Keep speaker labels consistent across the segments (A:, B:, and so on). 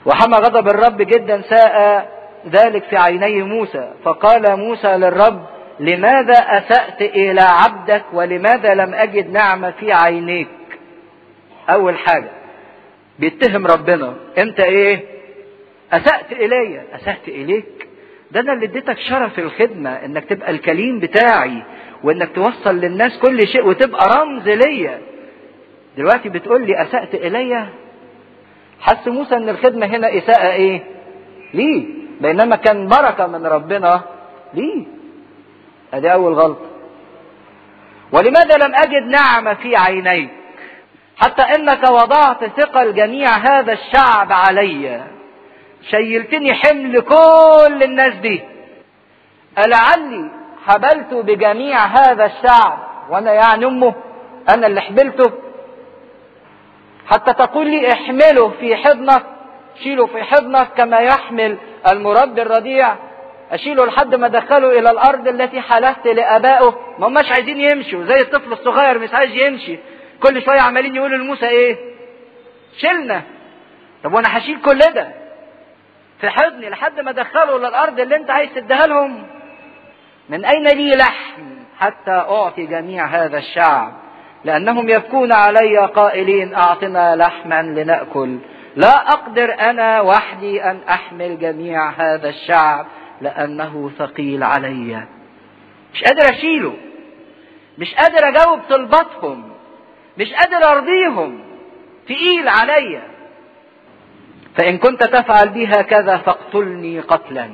A: وحمى غضب الرب جدا ساء ذلك في عيني موسى فقال موسى للرب لماذا أسأت إلى عبدك ولماذا لم أجد نعمة في عينيك أول حاجة بيتهم ربنا أنت إيه أسأت إلي أسأت إليك ده أنا اللي اديتك شرف الخدمة إنك تبقى الكليم بتاعي وإنك توصل للناس كل شيء وتبقى رمز ليا دلوقتي بتقول لي أسأت إلي حس موسى إن الخدمة هنا إساءة إيه ليه بينما كان بركة من ربنا ليه ادي اول غلطة ولماذا لم اجد نعمة في عينيك حتى انك وضعت ثقل جميع هذا الشعب علي شيلتني حمل كل الناس دي ألعلي حبلت بجميع هذا الشعب وانا يعني امه انا اللي حبلته حتى تقول لي احمله في حضنك شيله في حضنك كما يحمل المربي الرضيع اشيله لحد ما ادخله الى الارض التي حلفت لابائه ما هماش عايزين يمشوا زي الطفل الصغير مش عايز يمشي كل شويه عمالين يقولوا لموسى ايه شيلنا طب وانا هشيل كل ده في حضني لحد ما ادخله للارض اللي انت عايز تديها لهم من اين لي لحم حتى اعطي جميع هذا الشعب لانهم يبكون علي قائلين اعطنا لحما لناكل لا اقدر انا وحدي ان احمل جميع هذا الشعب لانه ثقيل علي مش قادر اشيله مش قادر اجاوب طلباتهم مش قادر ارضيهم تقيل عليا فان كنت تفعل بي هكذا فاقتلني قتلا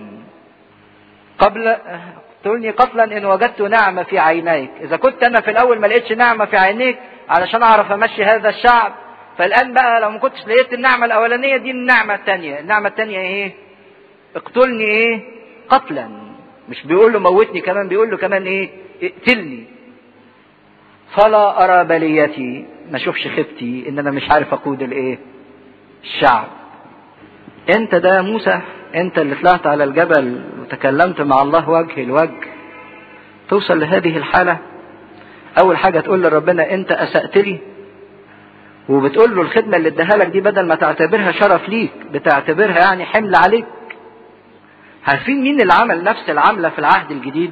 A: قبل اقتلني قتلا ان وجدت نعمه في عينيك اذا كنت انا في الاول ما لقيتش نعمه في عينيك علشان اعرف امشي هذا الشعب فالان بقى لو ما كنتش لقيت النعمه الاولانيه دي النعمه الثانيه النعمه الثانيه ايه اقتلني ايه قتلا مش بيقول له موتني كمان بيقول له كمان ايه اقتلني فلا ارى بليتي ما اشوفش خيبتي ان انا مش عارف اقود الايه الشعب انت ده موسى انت اللي طلعت على الجبل وتكلمت مع الله وجه لوجه توصل لهذه الحاله اول حاجه تقول لربنا انت اسأت لي وبتقول له الخدمه اللي اداها لك دي بدل ما تعتبرها شرف ليك بتعتبرها يعني حمل عليك عارفين مين اللي عمل نفس العملة في العهد الجديد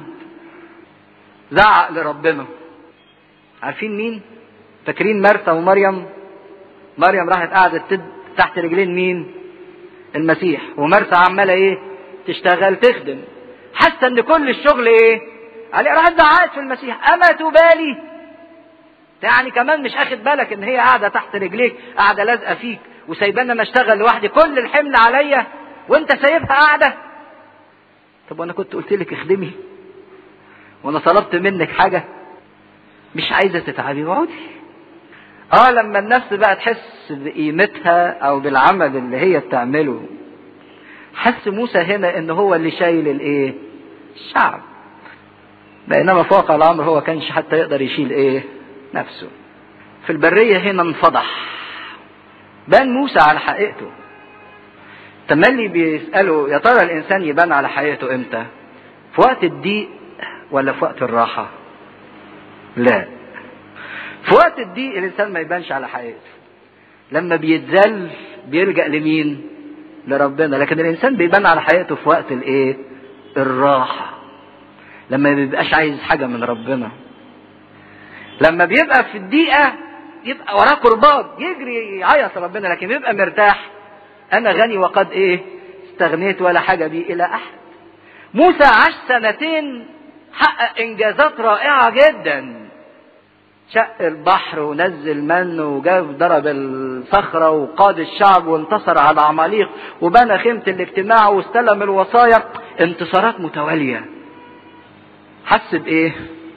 A: زعق لربنا عارفين مين فاكرين مرثا ومريم مريم راحت قعدت تحت رجلين مين المسيح ومرثا عمالة ايه تشتغل تخدم حاسة ان كل الشغل ايه عليه راحت زعقت في المسيح اما تبالي يعني كمان مش اخد بالك ان هي قاعدة تحت رجليك قاعدة لازقة فيك وسايبانا انا اشتغل لوحدي كل الحمل عليا وانت سايبها قاعده طب وانا كنت قلت لك اخدمي وانا طلبت منك حاجة مش عايزة تتعبي اقعدي اه لما النفس بقى تحس بقيمتها او بالعمل اللي هي بتعمله حس موسى هنا ان هو اللي شايل الايه الشعب بينما في واقع الامر هو كانش حتى يقدر يشيل ايه نفسه في البرية هنا انفضح بان موسى على حقيقته تملي بيسألوا يا ترى الإنسان يبان على حقيقته إمتى؟ في وقت الضيق ولا في وقت الراحة؟ لا. في وقت الضيق الإنسان ما يبانش على حقيقته. لما بيتذل بيلجأ لمين؟ لربنا، لكن الإنسان بيبان على حقيقته في وقت الإيه؟ الراحة. لما ما بيبقاش عايز حاجة من ربنا. لما بيبقى في الضيقة يبقى وراه كرباج يجري يعيط ربنا لكن بيبقى مرتاح انا غني وقد ايه استغنيت ولا حاجة بي الى احد موسى عاش سنتين حقق انجازات رائعة جدا شق البحر ونزل من وجاب ضرب الصخرة وقاد الشعب وانتصر على عماليق وبنى خيمة الاجتماع واستلم الوصايا انتصارات متوالية حس بايه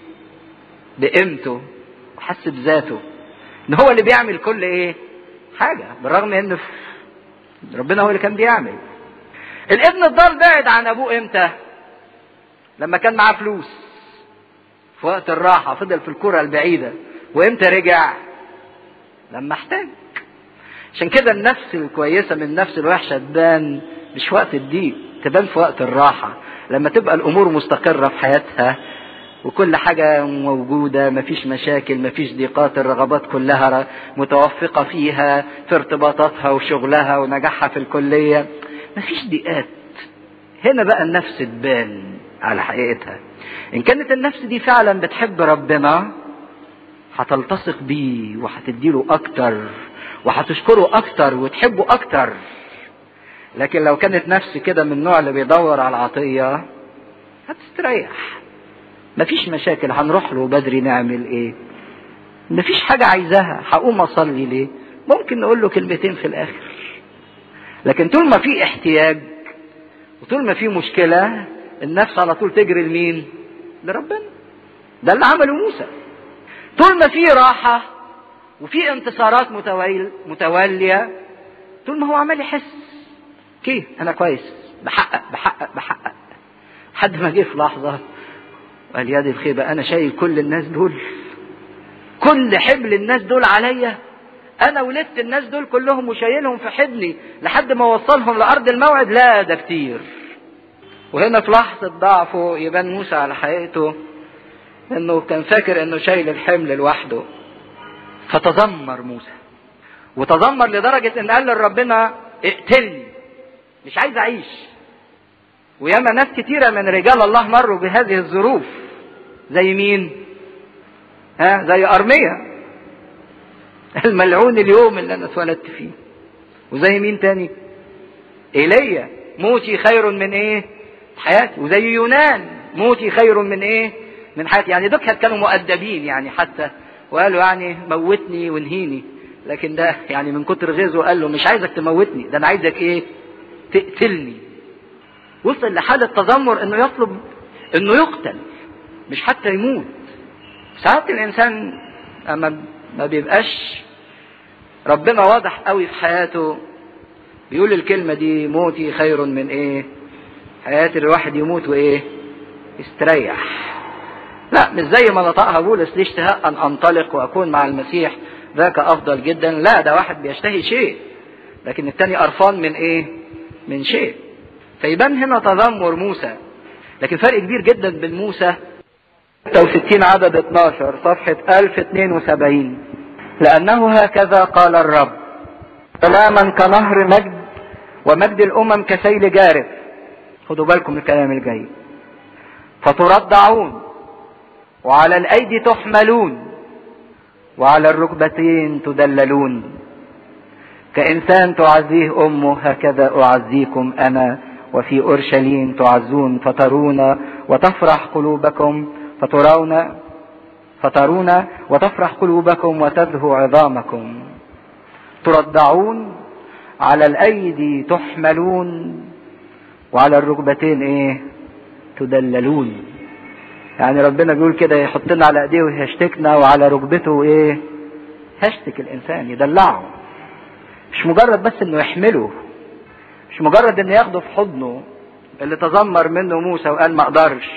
A: بقيمته وحس بذاته ان هو اللي بيعمل كل ايه حاجة بالرغم ان ربنا هو اللي كان بيعمل الابن الضال بعد عن ابوه امتى لما كان معاه فلوس في وقت الراحة فضل في الكرة البعيدة وامتى رجع لما احتاج عشان كده النفس الكويسة من النفس الوحشة تبان مش وقت الضيق تبان في وقت الراحة لما تبقى الامور مستقرة في حياتها وكل حاجة موجودة مفيش مشاكل مفيش ضيقات الرغبات كلها متوفقة فيها في ارتباطاتها وشغلها ونجاحها في الكلية مفيش ضيقات هنا بقى النفس تبان على حقيقتها ان كانت النفس دي فعلا بتحب ربنا هتلتصق بيه وهتديله اكتر وهتشكره اكتر وتحبه اكتر لكن لو كانت نفس كده من النوع اللي بيدور على العطية هتستريح مفيش مشاكل هنروح له بدري نعمل ايه مفيش حاجة عايزاها هقوم اصلي ليه ممكن نقول له كلمتين في الاخر لكن طول ما في احتياج وطول ما في مشكلة النفس على طول تجري لمين لربنا ده اللي عمله موسى طول ما في راحة وفي انتصارات متوالية طول ما هو عمال يحس كيف انا كويس بحقق بحقق بحقق حد ما جه في لحظة قال يا دي الخيبة انا شايل كل الناس دول كل حمل الناس دول عليا انا ولدت الناس دول كلهم وشايلهم في حضني لحد ما وصلهم لارض الموعد لا ده كتير وهنا في لحظة ضعفه يبان موسى على حقيقته انه كان فاكر انه شايل الحمل لوحده فتذمر موسى وتذمر لدرجة ان قال لربنا اقتلني مش عايز اعيش وياما ناس كتيرة من رجال الله مروا بهذه الظروف زي مين ها زي ارميا الملعون اليوم اللي انا اتولدت فيه وزي مين تاني ايليا موتي خير من ايه حياتي وزي يونان موتي خير من ايه من حياتي يعني دول كانوا مؤدبين يعني حتى وقالوا يعني موتني وانهيني لكن ده يعني من كتر غيظه قال له مش عايزك تموتني ده انا عايزك ايه تقتلني وصل لحالة تذمر انه يطلب انه يقتل مش حتى يموت ساعات الانسان اما ما بيبقاش ربنا واضح قوي في حياته بيقول الكلمة دي موتي خير من ايه حياة الواحد يموت وايه يستريح لا مش زي ما نطقها بولس ليه اشتهاء ان انطلق واكون مع المسيح ذاك افضل جدا لا ده واحد بيشتهي شيء لكن التاني قرفان من ايه من شيء فيبان هنا تذمر موسى لكن فرق كبير جدا بين موسى 66 عدد 12 صفحة 1072 لأنه هكذا قال الرب سلاما كنهر مجد ومجد الأمم كسيل جارف خدوا بالكم من الكلام الجاي فتردعون وعلى الأيدي تحملون وعلى الركبتين تدللون كإنسان تعزيه أمه هكذا أعزيكم أنا وفي أورشليم تعزون فترون وتفرح قلوبكم فترون فترون وتفرح قلوبكم وتذهو عظامكم تردعون على الأيدي تحملون وعلى الركبتين إيه تدللون يعني ربنا بيقول كده يحطنا على ايديه ويهشتكنا وعلى ركبته ايه هشتك الانسان يدلعه مش مجرد بس انه يحمله مش مجرد انه ياخده في حضنه اللي تذمر منه موسى وقال ما اقدرش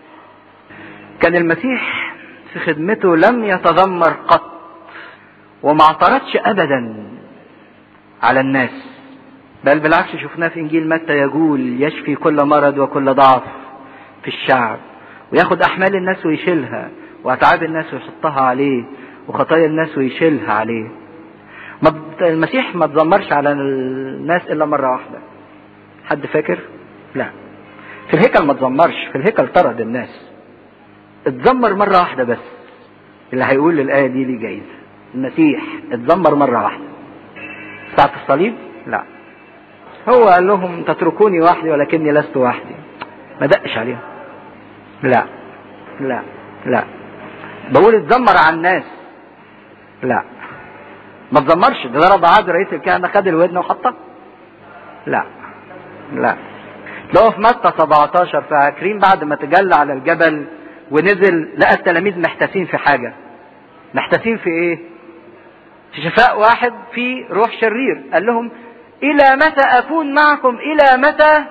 A: كان المسيح في خدمته لم يتذمر قط وما اعترضش ابدا على الناس بل بالعكس شفناه في انجيل متى يقول يشفي كل مرض وكل ضعف في الشعب وياخد احمال الناس ويشيلها واتعاب الناس ويحطها عليه وخطايا الناس ويشيلها عليه ما المسيح ما تذمرش على الناس الا مره واحده حد فاكر لا في الهيكل ما تذمرش في الهيكل طرد الناس اتذمر مره واحده بس اللي هيقول الايه دي ليه جايزه المسيح اتذمر مره واحده ساعه الصليب لا هو قال لهم تتركوني وحدي ولكني لست وحدي ما دقش عليهم لا لا لا بقول اتذمر على الناس لا ما تذمرش ده ضرب عاد رئيس الكهنه خد الودن وحطها لا لا لو في متى 17 فاكرين بعد ما تجلى على الجبل ونزل لقى التلاميذ محتاسين في حاجه محتاسين في ايه في شفاء واحد في روح شرير قال لهم الى متى اكون معكم الى متى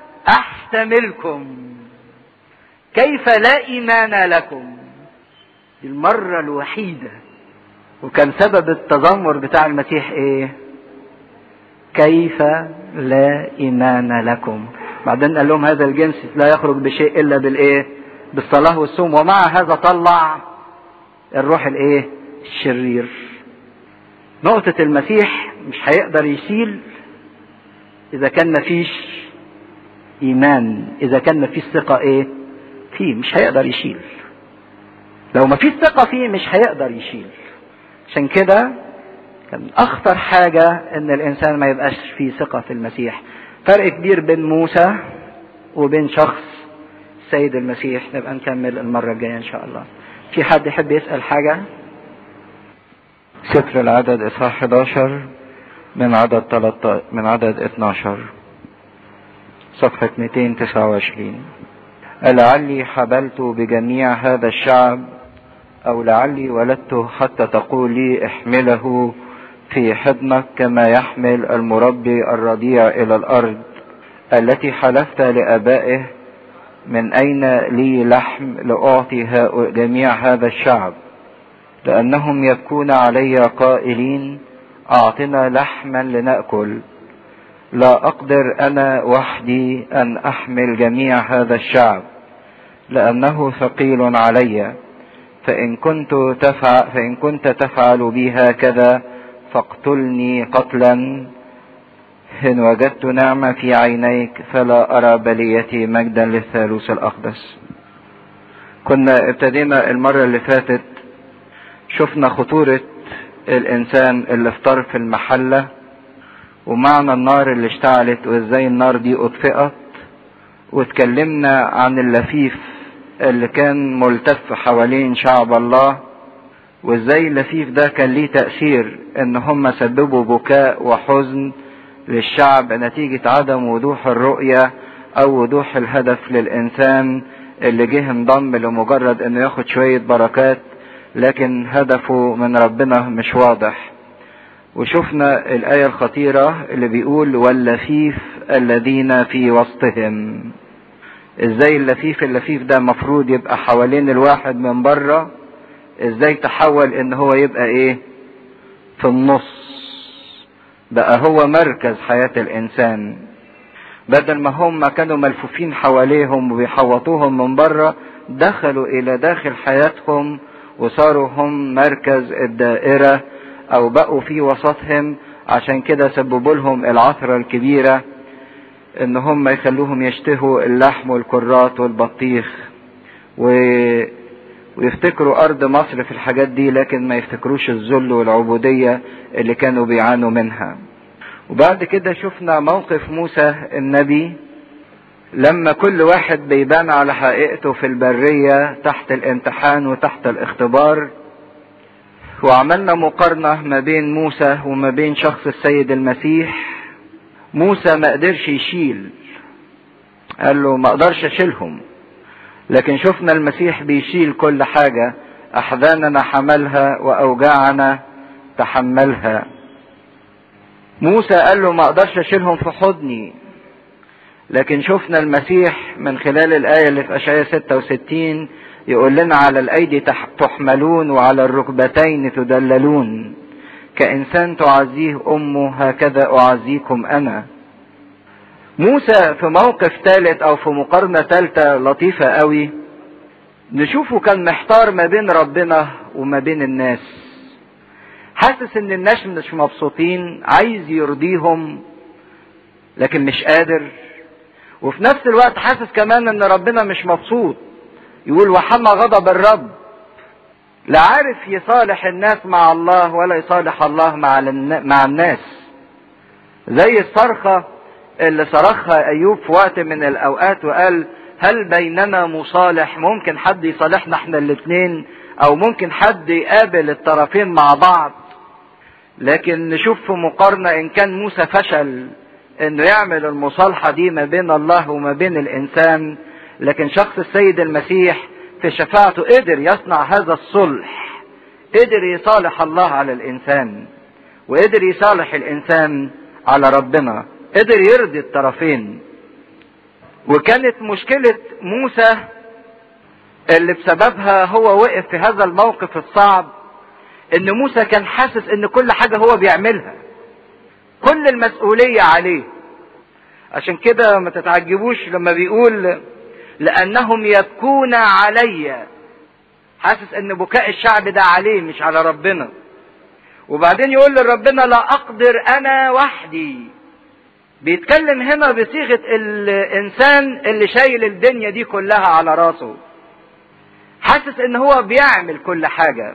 A: احتملكم كيف لا ايمان لكم دي المره الوحيده وكان سبب التذمر بتاع المسيح ايه كيف لا ايمان لكم بعدين قال لهم هذا الجنس لا يخرج بشيء الا بالايه بالصلاة والصوم ومع هذا طلع الروح الايه الشرير نقطة المسيح مش هيقدر يشيل اذا كان مفيش ايمان اذا كان مفيش ثقة ايه فيه مش هيقدر يشيل لو مفيش ثقة فيه مش هيقدر يشيل عشان كده كان اخطر حاجة ان الانسان ما يبقاش فيه ثقة في المسيح فرق كبير بين موسى وبين شخص السيد المسيح نبقى نكمل المرة الجاية ان شاء الله في حد يحب يسأل حاجة سفر العدد اصحاح 11 من عدد 13 من عدد 12 صفحة 229 ألعلي حبلت بجميع هذا الشعب أو لعلي ولدته حتى تقول لي احمله في حضنك كما يحمل المربي الرضيع إلى الأرض التي حلفت لآبائه من أين لي لحم لأعطي جميع هذا الشعب لأنهم يبكون علي قائلين أعطنا لحما لنأكل لا أقدر أنا وحدي أن أحمل جميع هذا الشعب لأنه ثقيل علي فإن كنت تفعل فإن كنت تفعل بي هكذا فاقتلني قتلا إن وجدت نعمة في عينيك فلا أرى بليتي مجدا للثالوث الأقدس كنا ابتدينا المرة اللي فاتت شفنا خطورة الإنسان اللي في طرف المحلة ومعنى النار اللي اشتعلت وازاي النار دي اطفئت واتكلمنا عن اللفيف اللي كان ملتف حوالين شعب الله وازاي اللفيف ده كان ليه تأثير ان هم سببوا بكاء وحزن للشعب نتيجة عدم وضوح الرؤية او وضوح الهدف للانسان اللي جه انضم لمجرد انه ياخد شوية بركات لكن هدفه من ربنا مش واضح وشفنا الآية الخطيرة اللي بيقول واللفيف الذين في وسطهم ازاي اللفيف اللفيف ده مفروض يبقى حوالين الواحد من بره ازاي تحول ان هو يبقى ايه في النص بقى هو مركز حياة الانسان بدل ما هم كانوا ملفوفين حواليهم وبيحوطوهم من بره دخلوا الى داخل حياتهم وصاروا هم مركز الدائرة او بقوا في وسطهم عشان كده سببوا لهم العثرة الكبيرة ان هم يخلوهم يشتهوا اللحم والكرات والبطيخ و... ويفتكروا ارض مصر في الحاجات دي لكن ما يفتكروش الذل والعبودية اللي كانوا بيعانوا منها وبعد كده شفنا موقف موسى النبي لما كل واحد بيبان على حقيقته في البرية تحت الامتحان وتحت الاختبار وعملنا مقارنة ما بين موسى وما بين شخص السيد المسيح موسى ما قدرش يشيل قال له ما اقدرش اشيلهم لكن شفنا المسيح بيشيل كل حاجة احزاننا حملها واوجاعنا تحملها موسى قال له ما اقدرش اشيلهم في حضني لكن شفنا المسيح من خلال الآية اللي في أشعياء 66 يقول لنا على الأيدي تحملون وعلى الركبتين تدللون كإنسان تعزيه أمه هكذا أعزيكم أنا موسى في موقف ثالث أو في مقارنة ثالثة لطيفة قوي نشوفه كان محتار ما بين ربنا وما بين الناس حاسس ان الناس مش مبسوطين عايز يرضيهم لكن مش قادر وفي نفس الوقت حاسس كمان ان ربنا مش مبسوط يقول وحمى غضب الرب لا عارف يصالح الناس مع الله ولا يصالح الله مع مع الناس زي الصرخة اللي صرخها ايوب في وقت من الاوقات وقال هل بيننا مصالح ممكن حد يصالحنا احنا الاثنين او ممكن حد يقابل الطرفين مع بعض لكن نشوف في مقارنة ان كان موسى فشل انه يعمل المصالحة دي ما بين الله وما بين الانسان لكن شخص السيد المسيح في شفاعته قدر يصنع هذا الصلح قدر يصالح الله على الانسان وقدر يصالح الانسان على ربنا قدر يرضي الطرفين وكانت مشكلة موسى اللي بسببها هو وقف في هذا الموقف الصعب ان موسى كان حاسس ان كل حاجة هو بيعملها كل المسؤولية عليه عشان كده ما تتعجبوش لما بيقول لانهم يبكون علي حاسس ان بكاء الشعب ده عليه مش على ربنا وبعدين يقول لربنا لا اقدر انا وحدي بيتكلم هنا بصيغة الانسان اللي شايل الدنيا دي كلها على راسه حاسس ان هو بيعمل كل حاجة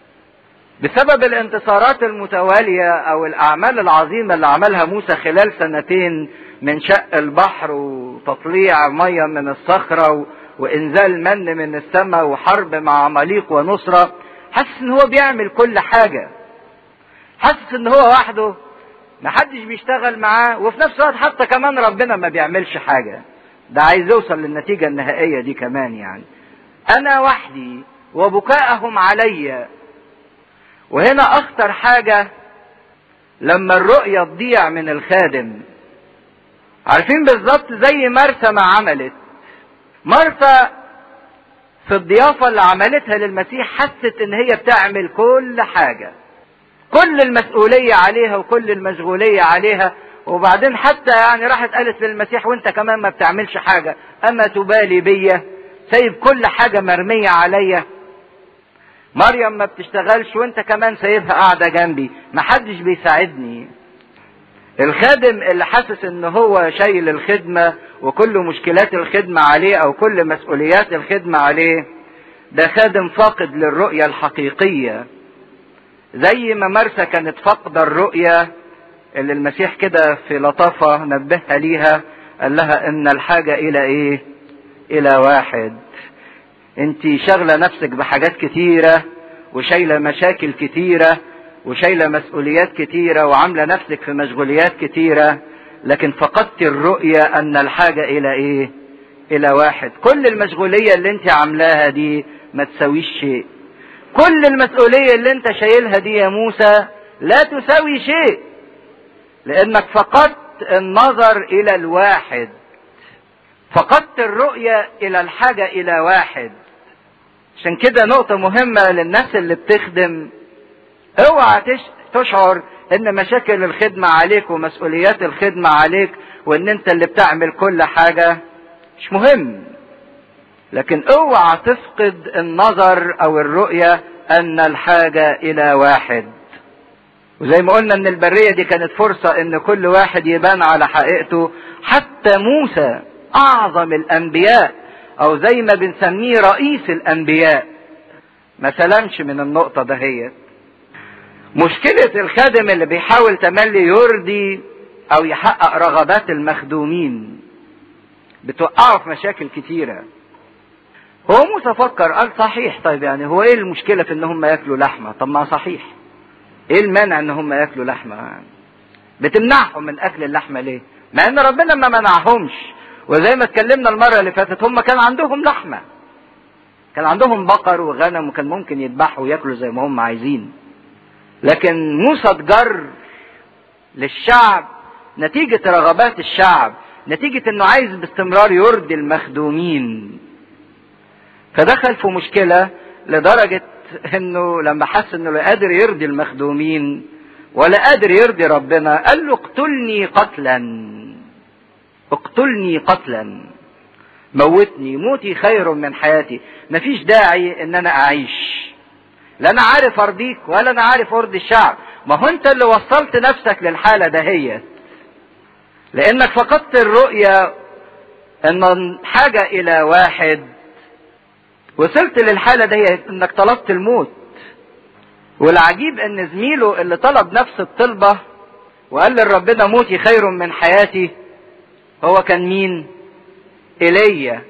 A: بسبب الانتصارات المتوالية او الاعمال العظيمة اللي عملها موسى خلال سنتين من شق البحر وتطليع مية من الصخرة وانزال من من السماء وحرب مع عماليق ونصرة حاسس ان هو بيعمل كل حاجة حاسس ان هو وحده محدش بيشتغل معاه وفي نفس الوقت حتى كمان ربنا ما بيعملش حاجة ده عايز يوصل للنتيجة النهائية دي كمان يعني انا وحدي وبكاءهم علي وهنا اخطر حاجة لما الرؤية تضيع من الخادم عارفين بالظبط زي مرسى ما عملت مرسى في الضيافة اللي عملتها للمسيح حست ان هي بتعمل كل حاجة كل المسؤولية عليها وكل المشغولية عليها وبعدين حتى يعني راحت قالت للمسيح وانت كمان ما بتعملش حاجة اما تبالي بيا سايب كل حاجة مرمية عليا مريم ما بتشتغلش وانت كمان سايبها قاعدة جنبي محدش بيساعدني الخادم اللي حاسس ان هو شايل الخدمة وكل مشكلات الخدمة عليه او كل مسؤوليات الخدمة عليه ده خادم فاقد للرؤية الحقيقية زي ما مرسى كانت فاقدة الرؤية اللي المسيح كده في لطافة نبهها ليها قال لها ان الحاجة الى ايه الى واحد انت شاغلة نفسك بحاجات كتيرة وشايلة مشاكل كتيرة وشايلة مسؤوليات كتيرة وعاملة نفسك في مشغوليات كتيرة لكن فقدت الرؤية ان الحاجة الى ايه الى واحد كل المشغولية اللي انت عاملاها دي ما تسويش شيء كل المسؤولية اللي انت شايلها دي يا موسى لا تساوي شيء لانك فقدت النظر الى الواحد فقدت الرؤية الى الحاجة الى واحد عشان كده نقطة مهمة للناس اللي بتخدم اوعى تشعر ان مشاكل الخدمة عليك ومسؤوليات الخدمة عليك وان انت اللي بتعمل كل حاجة مش مهم لكن اوعى تفقد النظر او الرؤية ان الحاجة الى واحد وزي ما قلنا ان البرية دي كانت فرصة ان كل واحد يبان على حقيقته حتى موسى اعظم الانبياء او زي ما بنسميه رئيس الانبياء ما سلمش من النقطة دهيت مشكلة الخادم اللي بيحاول تملي يرضي او يحقق رغبات المخدومين بتوقعه في مشاكل كتيرة هو موسى فكر قال صحيح طيب يعني هو ايه المشكلة في ان هم ياكلوا لحمة طب ما صحيح ايه المانع ان هم ياكلوا لحمة يعني بتمنعهم من اكل اللحمة ليه مع ان ربنا ما منعهمش وزي ما اتكلمنا المرة اللي فاتت هم كان عندهم لحمة كان عندهم بقر وغنم وكان ممكن يذبحوا وياكلوا زي ما هم عايزين لكن موسى اتجر للشعب نتيجة رغبات الشعب نتيجة انه عايز باستمرار يرضي المخدومين فدخل في مشكلة لدرجة انه لما حس انه لا قادر يرضي المخدومين ولا قادر يرضي ربنا قال له اقتلني قتلا اقتلني قتلا موتني موتي خير من حياتي مفيش داعي ان انا اعيش لا انا عارف ارضيك ولا انا عارف ارضي الشعب ما هو انت اللي وصلت نفسك للحالة دهيت لانك فقدت الرؤية ان حاجة الى واحد وصلت للحالة دي انك طلبت الموت والعجيب ان زميله اللي طلب نفس الطلبة وقال لربنا موتي خير من حياتي هو كان مين ايليا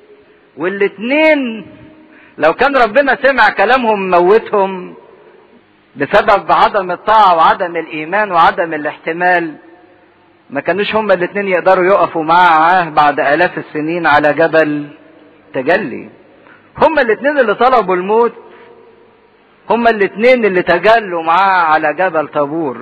A: والاتنين لو كان ربنا سمع كلامهم موتهم بسبب عدم الطاعة وعدم الايمان وعدم الاحتمال ما كانوش هما الاتنين يقدروا يقفوا معاه بعد الاف السنين على جبل تجلي هما الاثنين اللي طلبوا الموت هما الاثنين اللي تجلوا معاه على جبل طابور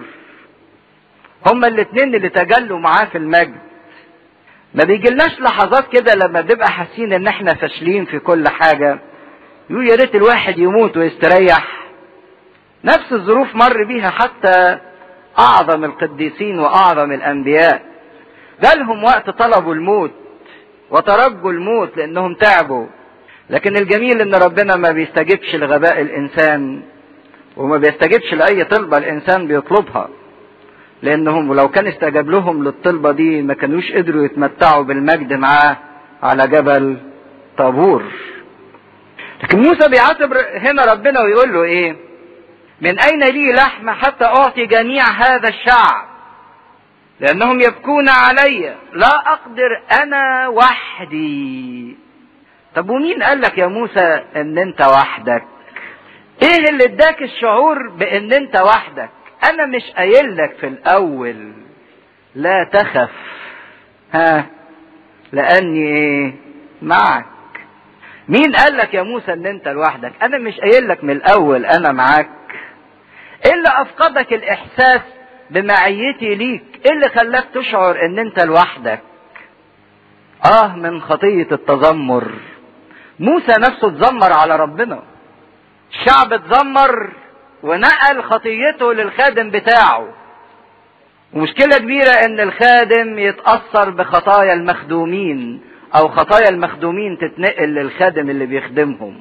A: هما الاثنين اللي تجلوا معاه في المجد ما بيجيلناش لحظات كده لما بنبقى حاسين ان احنا فاشلين في كل حاجة يقول يا ريت الواحد يموت ويستريح نفس الظروف مر بيها حتى اعظم القديسين واعظم الانبياء جالهم وقت طلبوا الموت وترجوا الموت لانهم تعبوا لكن الجميل ان ربنا ما بيستجبش لغباء الانسان وما بيستجبش لاي طلبه الانسان بيطلبها لانهم لو كان استجاب لهم للطلبه دي ما كانوش قدروا يتمتعوا بالمجد معاه على جبل طابور لكن موسى بيعاتب هنا ربنا ويقول له ايه من اين لي لحم حتى اعطي جميع هذا الشعب لانهم يبكون علي لا اقدر انا وحدي طب ومين قال لك يا موسى ان انت وحدك ايه اللي اداك الشعور بان انت وحدك انا مش قايل لك في الاول لا تخف ها لاني ايه معك مين قال لك يا موسى ان انت لوحدك انا مش قايل لك من الاول انا معاك ايه اللي افقدك الاحساس بمعيتي ليك ايه اللي خلاك تشعر ان انت لوحدك اه من خطية التذمر موسى نفسه اتذمر على ربنا الشعب اتذمر ونقل خطيته للخادم بتاعه ومشكلة كبيرة ان الخادم يتأثر بخطايا المخدومين او خطايا المخدومين تتنقل للخادم اللي بيخدمهم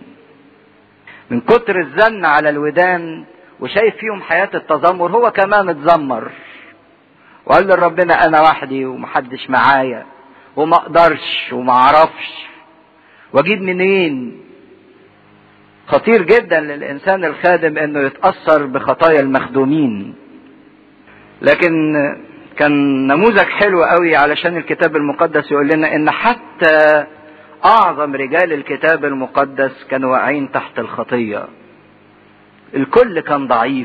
A: من كتر الزن على الودان وشايف فيهم حياة التذمر هو كمان اتذمر وقال لربنا انا وحدي ومحدش معايا وما اقدرش وما اعرفش واجيب منين خطير جدا للانسان الخادم انه يتاثر بخطايا المخدومين لكن كان نموذج حلو قوي علشان الكتاب المقدس يقول لنا ان حتى اعظم رجال الكتاب المقدس كانوا واقعين تحت الخطيه الكل كان ضعيف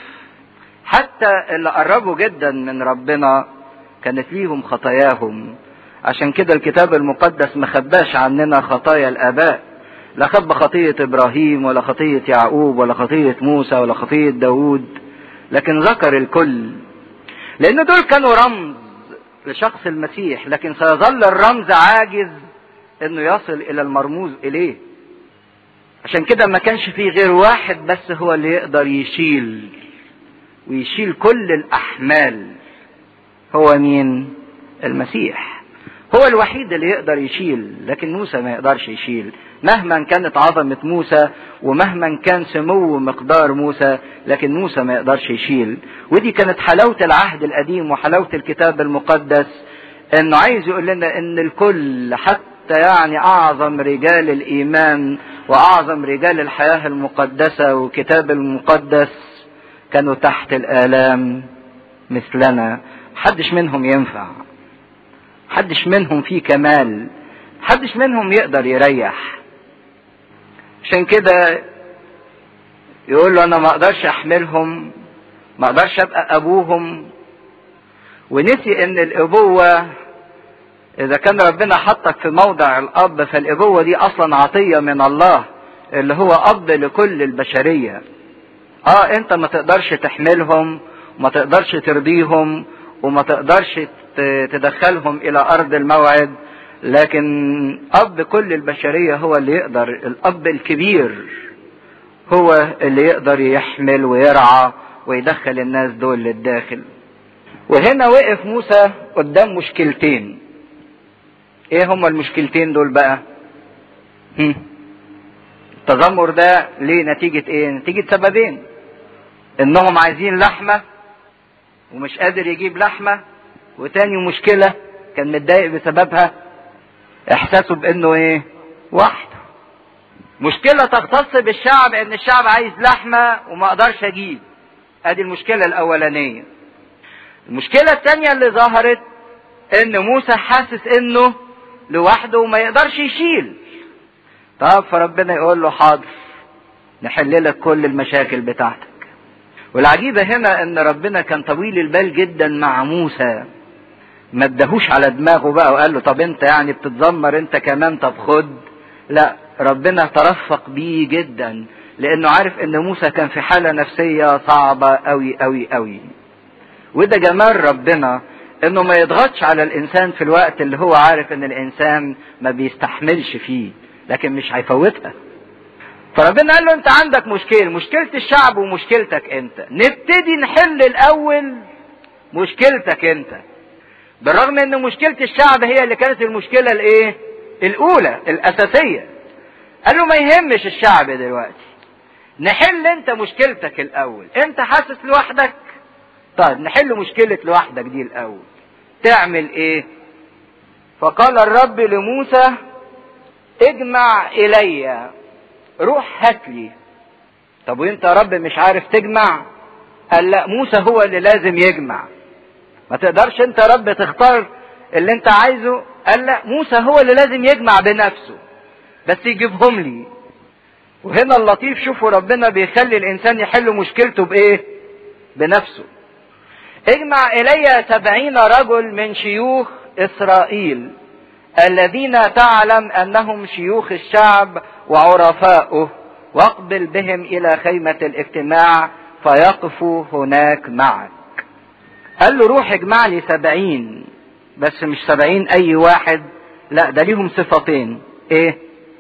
A: حتى اللي قربوا جدا من ربنا كانت ليهم خطاياهم عشان كده الكتاب المقدس ما خباش عننا خطايا الاباء لا خب خطية ابراهيم ولا خطية يعقوب ولا خطية موسى ولا خطية داود لكن ذكر الكل لان دول كانوا رمز لشخص المسيح لكن سيظل الرمز عاجز انه يصل الى المرموز اليه عشان كده ما كانش فيه غير واحد بس هو اللي يقدر يشيل ويشيل كل الاحمال هو مين المسيح هو الوحيد اللي يقدر يشيل لكن موسى ما يقدرش يشيل مهما كانت عظمة موسى ومهما كان سمو مقدار موسى لكن موسى ما يقدرش يشيل ودي كانت حلاوة العهد القديم وحلاوة الكتاب المقدس انه عايز يقول لنا ان الكل حتى يعني اعظم رجال الايمان واعظم رجال الحياة المقدسة والكتاب المقدس كانوا تحت الالام مثلنا محدش منهم ينفع محدش منهم فيه كمال محدش منهم يقدر يريح عشان كده يقول له انا ما اقدرش احملهم ما اقدرش ابقى ابوهم ونسي ان الابوة اذا كان ربنا حطك في موضع الاب فالابوة دي اصلا عطية من الله اللي هو اب لكل البشرية اه انت ما تقدرش تحملهم وما تقدرش ترضيهم وما تقدرش تدخلهم الى ارض الموعد لكن اب كل البشرية هو اللي يقدر الاب الكبير هو اللي يقدر يحمل ويرعى ويدخل الناس دول للداخل وهنا وقف موسى قدام مشكلتين ايه هما المشكلتين دول بقى هم. التذمر ده ليه نتيجة ايه نتيجة سببين انهم عايزين لحمة ومش قادر يجيب لحمة وتاني مشكلة كان متضايق بسببها احساسه بانه ايه وحده مشكلة تختص بالشعب ان الشعب عايز لحمة وما اقدرش اجيب ادي المشكلة الاولانية المشكلة الثانية اللي ظهرت ان موسى حاسس انه لوحده وما يقدرش يشيل طب فربنا يقول له حاضر نحل لك كل المشاكل بتاعتك والعجيبة هنا ان ربنا كان طويل البال جدا مع موسى ما ادهوش على دماغه بقى وقال له طب انت يعني بتتذمر انت كمان طب خد لا ربنا ترفق بيه جدا لانه عارف ان موسى كان في حالة نفسية صعبة قوي قوي قوي وده جمال ربنا انه ما يضغطش على الانسان في الوقت اللي هو عارف ان الانسان ما بيستحملش فيه لكن مش هيفوتها فربنا قال له انت عندك مشكلة مشكلة الشعب ومشكلتك انت نبتدي نحل الاول مشكلتك انت بالرغم ان مشكلة الشعب هي اللي كانت المشكلة الايه الاولى الاساسيه قال له ما يهمش الشعب دلوقتي نحل انت مشكلتك الاول انت حاسس لوحدك طيب نحل مشكلة لوحدك دي الاول تعمل ايه فقال الرب لموسى اجمع الي روح هات لي طب وانت يا رب مش عارف تجمع قال لا موسى هو اللي لازم يجمع ما تقدرش انت يا رب تختار اللي انت عايزه قال لا موسى هو اللي لازم يجمع بنفسه بس يجيبهم لي وهنا اللطيف شوفوا ربنا بيخلي الانسان يحل مشكلته بايه بنفسه اجمع الي سبعين رجل من شيوخ اسرائيل الذين تعلم انهم شيوخ الشعب وعرفاؤه واقبل بهم الى خيمة الاجتماع فيقفوا هناك معك قال له روح اجمع لي سبعين بس مش سبعين اي واحد لا ده ليهم صفتين ايه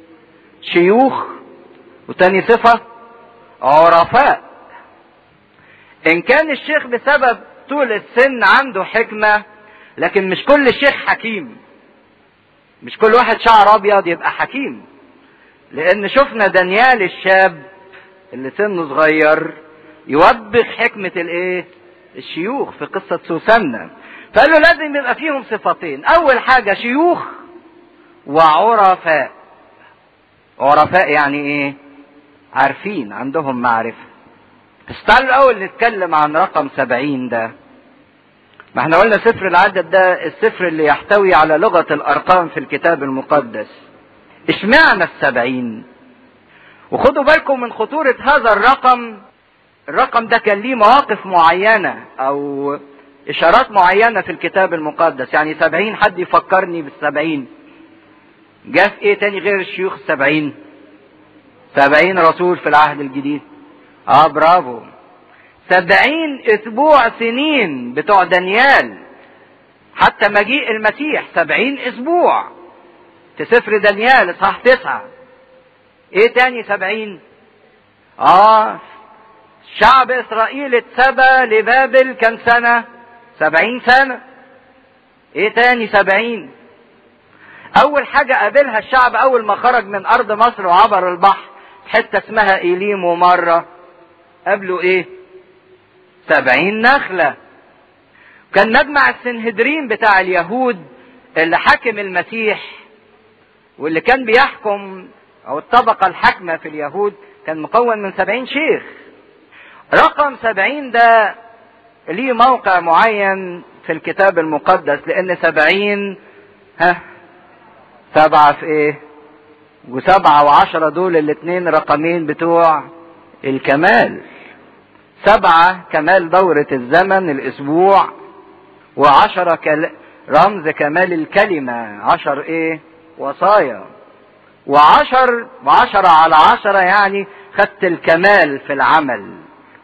A: شيوخ وتاني صفة عرفاء ان كان الشيخ بسبب طول السن عنده حكمة لكن مش كل شيخ حكيم مش كل واحد شعر ابيض يبقى حكيم لان شفنا دانيال الشاب اللي سنه صغير يوبخ حكمة الايه الشيوخ في قصة سوسنة فقال له لازم يبقى فيهم صفتين اول حاجة شيوخ وعرفاء عرفاء يعني ايه عارفين عندهم معرفة بس تعالوا الاول نتكلم عن رقم سبعين ده ما احنا قلنا سفر العدد ده السفر اللي يحتوي على لغة الارقام في الكتاب المقدس اشمعنى السبعين وخدوا بالكم من خطورة هذا الرقم الرقم ده كان ليه مواقف معينة او اشارات معينة في الكتاب المقدس يعني سبعين حد يفكرني بالسبعين جاء في ايه تاني غير الشيوخ السبعين سبعين رسول في العهد الجديد اه برافو سبعين اسبوع سنين بتوع دانيال حتى مجيء المسيح سبعين اسبوع في سفر دانيال اصحاح تسعة ايه تاني سبعين اه شعب اسرائيل اتسبى لبابل كم سنة سبعين سنة ايه تاني سبعين اول حاجة قابلها الشعب اول ما خرج من ارض مصر وعبر البحر حتة اسمها ايليم ومرة قابلوا ايه سبعين نخلة كان مجمع السنهدرين بتاع اليهود اللي حكم المسيح واللي كان بيحكم او الطبقة الحاكمة في اليهود كان مكون من سبعين شيخ رقم سبعين ده ليه موقع معين في الكتاب المقدس لان سبعين ها سبعة في ايه وسبعة وعشرة دول الاتنين رقمين بتوع الكمال سبعة كمال دورة الزمن الاسبوع وعشرة كل... رمز كمال الكلمة عشر ايه وصايا وعشر وعشرة على عشرة يعني خدت الكمال في العمل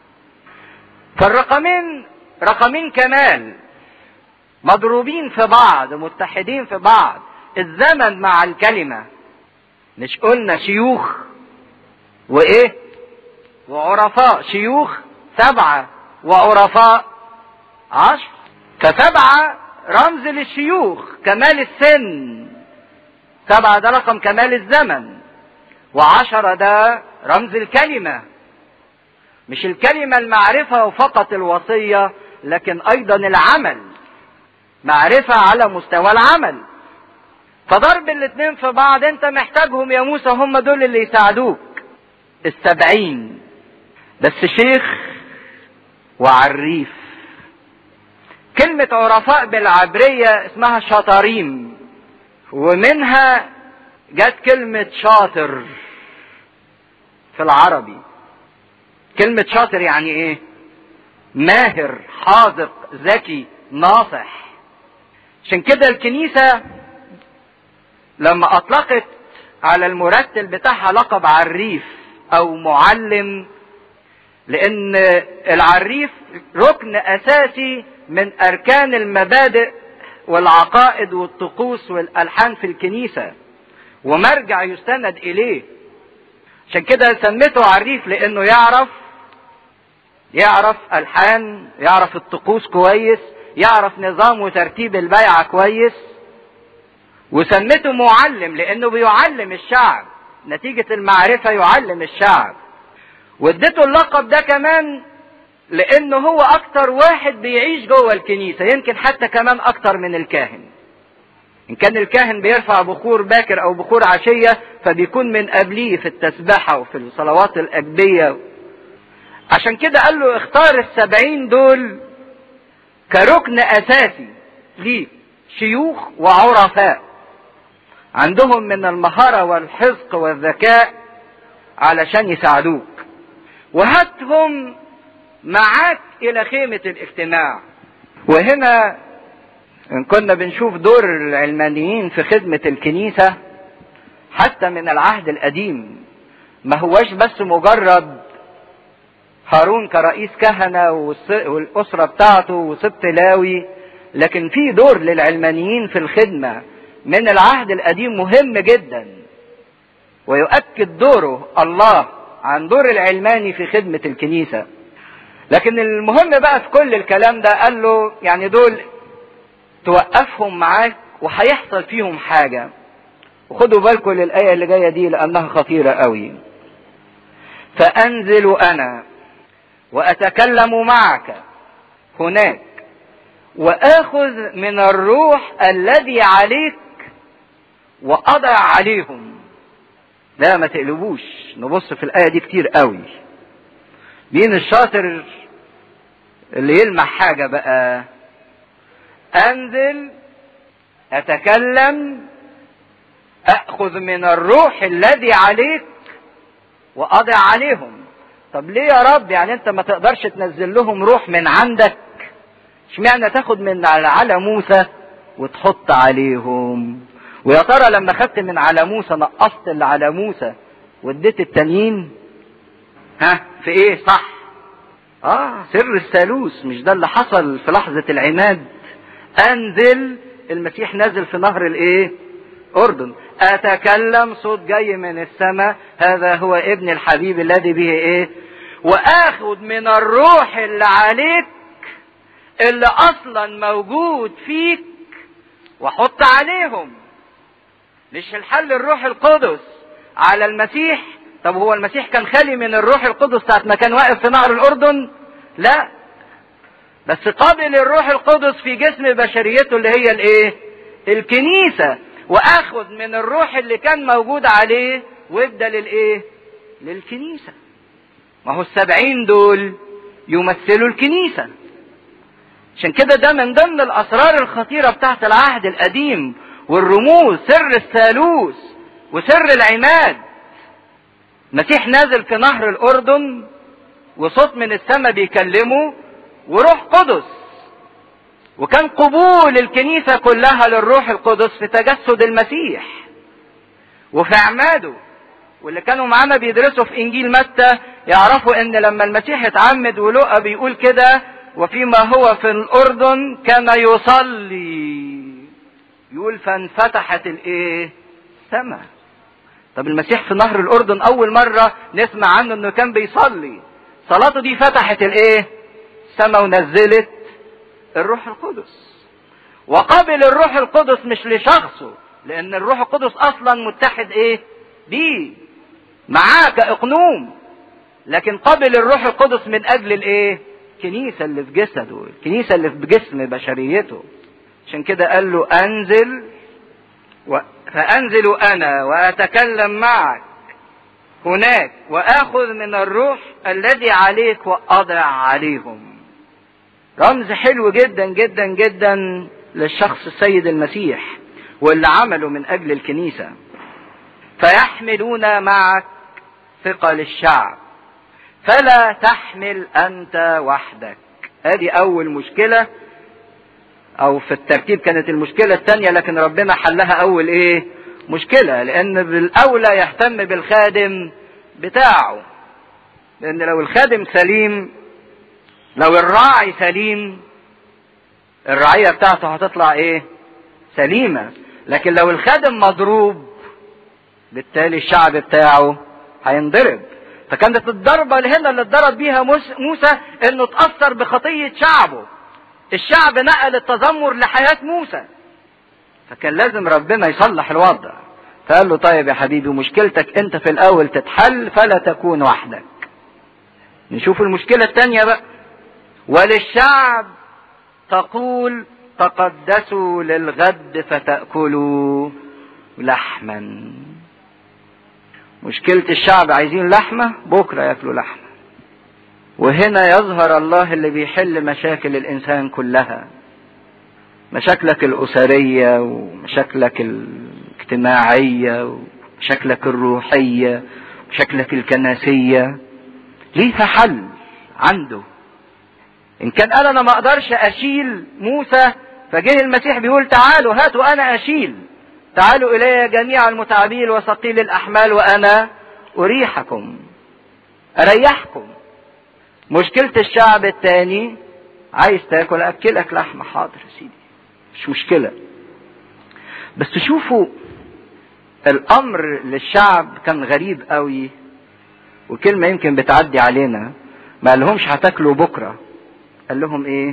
A: فالرقمين رقمين كمال مضروبين في بعض متحدين في بعض الزمن مع الكلمة مش قلنا شيوخ وايه وعرفاء شيوخ سبعة وعرفاء عشر فسبعة رمز للشيوخ كمال السن سبعة ده رقم كمال الزمن وعشرة ده رمز الكلمة مش الكلمة المعرفة وفقط الوصية لكن أيضا العمل معرفة على مستوى العمل فضرب الاتنين في بعض انت محتاجهم يا موسى هم دول اللي يساعدوك السبعين بس شيخ وعريف كلمة عرفاء بالعبرية اسمها شطاريم ومنها جت كلمة شاطر في العربي كلمة شاطر يعني ايه ماهر حاذق ذكي ناصح عشان كده الكنيسة لما اطلقت على المرتل بتاعها لقب عريف او معلم لان العريف ركن اساسي من اركان المبادئ والعقائد والطقوس والالحان في الكنيسة ومرجع يستند اليه عشان كده سميته عريف لانه يعرف يعرف الحان يعرف الطقوس كويس يعرف نظام وترتيب البيعة كويس وسمته معلم لانه بيعلم الشعب نتيجة المعرفة يعلم الشعب واديته اللقب ده كمان لانه هو اكتر واحد بيعيش جوه الكنيسة يمكن حتى كمان اكتر من الكاهن ان كان الكاهن بيرفع بخور باكر او بخور عشية فبيكون من قبليه في التسبحة وفي الصلوات الاجبية عشان كده قال له اختار السبعين دول كركن اساسي ليك شيوخ وعرفاء عندهم من المهارة والحزق والذكاء علشان يساعدوك وهاتهم معاك الى خيمة الاجتماع وهنا ان كنا بنشوف دور العلمانيين في خدمة الكنيسة حتى من العهد القديم ما هوش بس مجرد هارون كرئيس كهنة والأسرة بتاعته وسبط لاوي لكن في دور للعلمانيين في الخدمة من العهد القديم مهم جدا ويؤكد دوره الله عن دور العلماني في خدمة الكنيسة لكن المهم بقى في كل الكلام ده قال له يعني دول توقفهم معاك وهيحصل فيهم حاجة وخدوا بالكم للآية اللي جاية دي لأنها خطيرة قوي فأنزل أنا وأتكلم معك هناك وآخذ من الروح الذي عليك وأضع عليهم لا ما تقلبوش نبص في الآية دي كتير قوي مين الشاطر اللي يلمح حاجة بقى أنزل أتكلم أخذ من الروح الذي عليك وأضع عليهم طب ليه يا رب يعني أنت ما تقدرش تنزل لهم روح من عندك اشمعنى تاخد من على موسى وتحط عليهم ويا ترى لما خدت من على موسى نقصت اللي على موسى واديت التانيين ها في ايه صح اه سر الثالوث مش ده اللي حصل في لحظة العماد انزل المسيح نازل في نهر الايه اردن اتكلم صوت جاي من السماء هذا هو ابن الحبيب الذي به ايه واخد من الروح اللي عليك اللي اصلا موجود فيك واحط عليهم مش الحل الروح القدس على المسيح طب هو المسيح كان خالي من الروح القدس ساعة ما كان واقف في نهر الأردن لا بس قابل الروح القدس في جسم بشريته اللي هي الايه الكنيسة واخد من الروح اللي كان موجود عليه وادى للايه للكنيسة ما هو السبعين دول يمثلوا الكنيسة عشان كده ده من ضمن الاسرار الخطيرة بتاعت العهد القديم والرموز سر الثالوث وسر العماد مسيح نازل في نهر الاردن وصوت من السماء بيكلمه وروح قدس وكان قبول الكنيسة كلها للروح القدس في تجسد المسيح وفي عماده واللي كانوا معانا بيدرسوا في انجيل متى يعرفوا ان لما المسيح اتعمد ولقى بيقول كده وفيما هو في الاردن كان يصلي يقول فانفتحت الايه سماء طب المسيح في نهر الاردن اول مرة نسمع عنه انه كان بيصلي صلاته دي فتحت الايه السماء ونزلت الروح القدس وقبل الروح القدس مش لشخصه لان الروح القدس اصلا متحد ايه بيه معاه كاقنوم لكن قبل الروح القدس من اجل الايه الكنيسة اللي في جسده الكنيسة اللي في جسم بشريته عشان كده قال له انزل و... فانزل انا واتكلم معك هناك واخذ من الروح الذي عليك واضع عليهم رمز حلو جدا جدا جدا للشخص السيد المسيح واللي عمله من اجل الكنيسه فيحملون معك ثقل الشعب فلا تحمل انت وحدك ادي اول مشكله او في الترتيب كانت المشكله الثانيه لكن ربنا حلها اول ايه مشكله لان بالاولى يهتم بالخادم بتاعه لان لو الخادم سليم لو الراعي سليم الرعيه بتاعته هتطلع ايه سليمه لكن لو الخادم مضروب بالتالي الشعب بتاعه هينضرب فكانت الضربه اللي هنا اللي اتضرب بيها موسى انه اتاثر بخطيه شعبه الشعب نقل التذمر لحياه موسى فكان لازم ربنا يصلح الوضع فقال له طيب يا حبيبي مشكلتك انت في الاول تتحل فلا تكون وحدك نشوف المشكلة التانية بقى وللشعب تقول تقدسوا للغد فتأكلوا لحما مشكلة الشعب عايزين لحمة بكرة ياكلوا لحمة وهنا يظهر الله اللي بيحل مشاكل الإنسان كلها مشاكلك الأسرية ومشاكلك الاجتماعية ومشاكلك الروحية ومشاكلك الكنسية ليها حل عنده إن كان قال أنا ما أقدرش أشيل موسى فجه المسيح بيقول تعالوا هاتوا أنا أشيل تعالوا إلي جميع المتعبين وثقيل الأحمال وأنا أريحكم أريحكم مشكلة الشعب التاني عايز تاكل أكلك لحمة حاضر يا سيدي مش مشكلة بس شوفوا الأمر للشعب كان غريب قوي وكلمة يمكن بتعدي علينا ما قالهمش هتاكلوا بكرة قال لهم ايه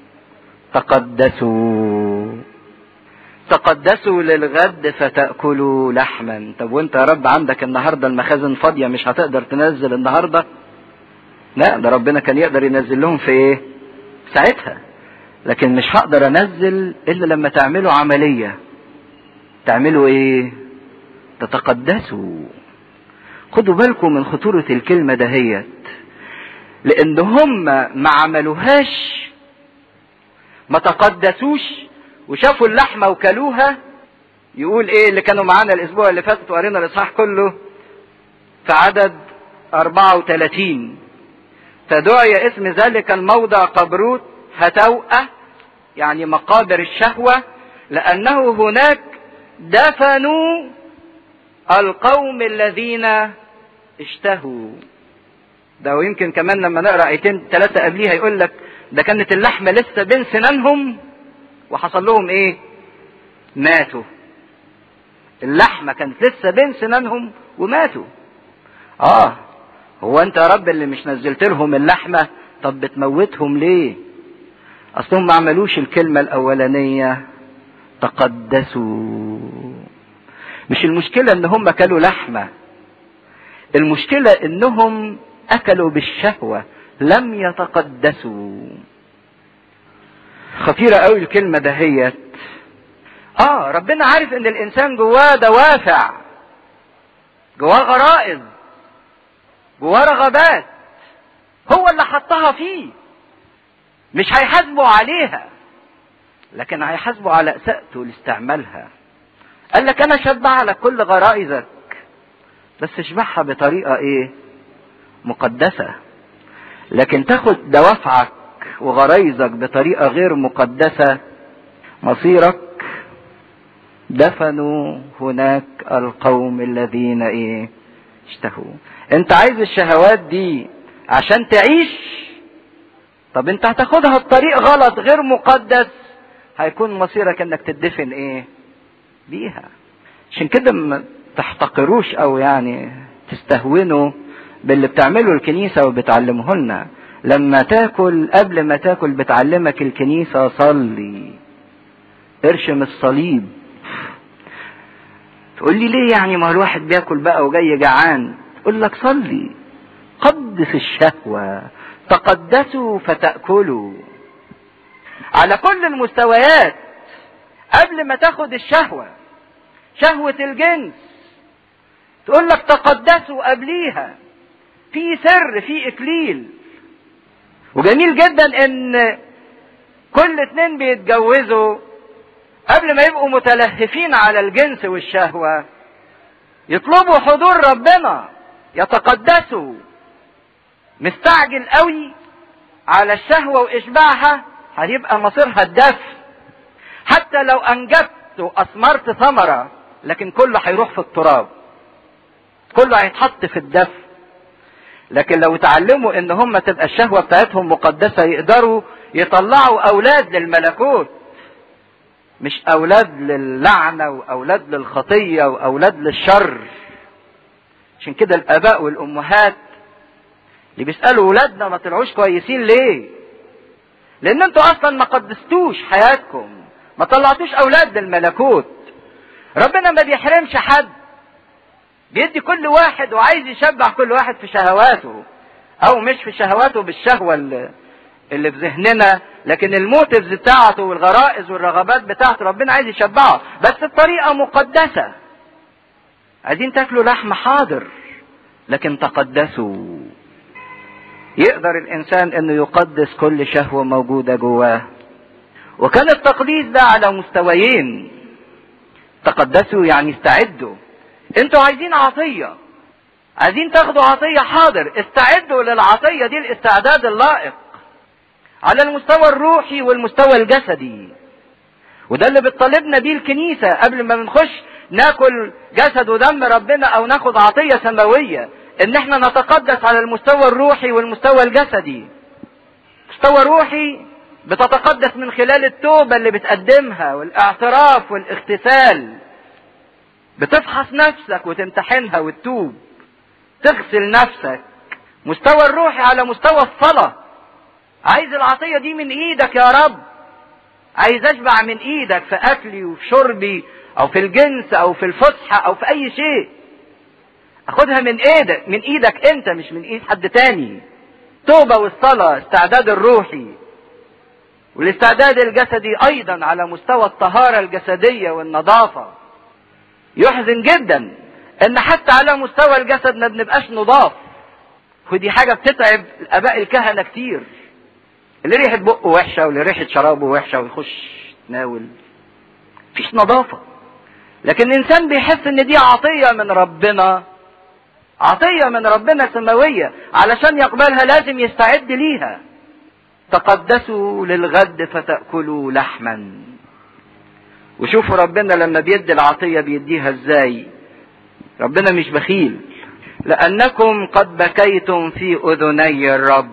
A: تقدسوا تقدسوا للغد فتأكلوا لحما طب وانت يا رب عندك النهاردة المخازن فاضية مش هتقدر تنزل النهاردة لا ده ربنا كان يقدر ينزل لهم في ايه ساعتها لكن مش هقدر انزل الا لما تعملوا عملية تعملوا ايه تتقدسوا خدوا بالكم من خطورة الكلمة دهيت لان هم ما عملوهاش ما تقدسوش وشافوا اللحمة وكلوها يقول ايه اللي كانوا معانا الاسبوع اللي فات وقرينا الاصحاح كله في عدد 34 فدعي اسم ذلك الموضع قبروت هتوأة يعني مقابر الشهوة لأنه هناك دفنوا القوم الذين اشتهوا ده ويمكن كمان لما نقرا ايتين ثلاثه قبليها يقول لك ده كانت اللحمه لسه بين سنانهم وحصل لهم ايه؟ ماتوا. اللحمه كانت لسه بين سنانهم وماتوا. اه هو انت يا رب اللي مش نزلت لهم اللحمه طب بتموتهم ليه؟ اصلهم ما عملوش الكلمه الاولانيه تقدسوا. مش المشكله ان هم كلوا لحمه. المشكله انهم اكلوا بالشهوة لم يتقدسوا خطيرة قوي الكلمة دهيت اه ربنا عارف ان الانسان جواه دوافع جواه غرائز جواه رغبات هو اللي حطها فيه مش هيحاسبه عليها لكن هيحاسبه على اساءته لاستعمالها قال لك انا شبع لك كل غرائزك بس اشبعها بطريقه ايه مقدسة لكن تاخد دوافعك وغرايزك بطريقة غير مقدسة مصيرك دفنوا هناك القوم الذين ايه اشتهوا انت عايز الشهوات دي عشان تعيش طب انت هتاخدها بطريق غلط غير مقدس هيكون مصيرك انك تدفن ايه بيها عشان كده ما تحتقروش او يعني تستهونوا باللي بتعمله الكنيسة وبتعلمه لنا لما تاكل قبل ما تاكل بتعلمك الكنيسة صلي ارشم الصليب تقول لي ليه يعني ما الواحد بياكل بقى وجاي جعان تقول لك صلي قدس الشهوة تقدسوا فتأكلوا على كل المستويات قبل ما تاخد الشهوة شهوة الجنس تقول لك تقدسوا قبليها في سر في اكليل وجميل جدا ان كل اتنين بيتجوزوا قبل ما يبقوا متلهفين على الجنس والشهوة يطلبوا حضور ربنا يتقدسوا مستعجل قوي على الشهوة وإشباعها هيبقى مصيرها الدفن حتى لو أنجبت وأثمرت ثمرة لكن كله هيروح في التراب كله هيتحط في الدفن لكن لو اتعلموا ان هم تبقى الشهوة بتاعتهم مقدسة يقدروا يطلعوا اولاد للملكوت مش اولاد للعنة واولاد للخطية واولاد للشر عشان كده الاباء والامهات اللي بيسألوا ولادنا ما طلعوش كويسين ليه لان انتوا اصلا ما قدستوش حياتكم ما طلعتوش اولاد للملكوت ربنا ما بيحرمش حد بيدي كل واحد وعايز يشبع كل واحد في شهواته او مش في شهواته بالشهوة اللي, اللي في ذهننا لكن الموتيفز بتاعته والغرائز والرغبات بتاعته ربنا عايز يشبعه بس بطريقة مقدسة عايزين تاكلوا لحم حاضر لكن تقدسوا يقدر الانسان انه يقدس كل شهوة موجودة جواه وكان التقديس ده على مستويين تقدسوا يعني استعدوا انتوا عايزين عطية عايزين تاخدوا عطية حاضر استعدوا للعطية دي الاستعداد اللائق على المستوى الروحي والمستوى الجسدي وده اللي بتطالبنا بيه الكنيسة قبل ما بنخش ناكل جسد ودم ربنا او ناخد عطية سماوية ان احنا نتقدس على المستوى الروحي والمستوى الجسدي مستوى روحي بتتقدس من خلال التوبة اللي بتقدمها والاعتراف والاغتسال بتفحص نفسك وتمتحنها وتتوب تغسل نفسك مستوى الروحي على مستوى الصلاة عايز العطية دي من ايدك يا رب عايز اشبع من ايدك في اكلي وفي شربي او في الجنس او في الفسحة او في اي شيء اخدها من ايدك من ايدك انت مش من ايد حد تاني توبة والصلاة استعداد الروحي والاستعداد الجسدي ايضا على مستوى الطهارة الجسدية والنظافة يحزن جدا ان حتى على مستوى الجسد ما بنبقاش نضاف ودي حاجة بتتعب الاباء الكهنة كتير اللي ريحة بقه وحشة واللي ريحة شرابه وحشة ويخش يتناول مفيش نظافة لكن الانسان بيحس ان دي عطية من ربنا عطية من ربنا سماوية علشان يقبلها لازم يستعد ليها تقدسوا للغد فتأكلوا لحما وشوفوا ربنا لما بيدي العطية بيديها ازاي ربنا مش بخيل لأنكم قد بكيتم في أذني الرب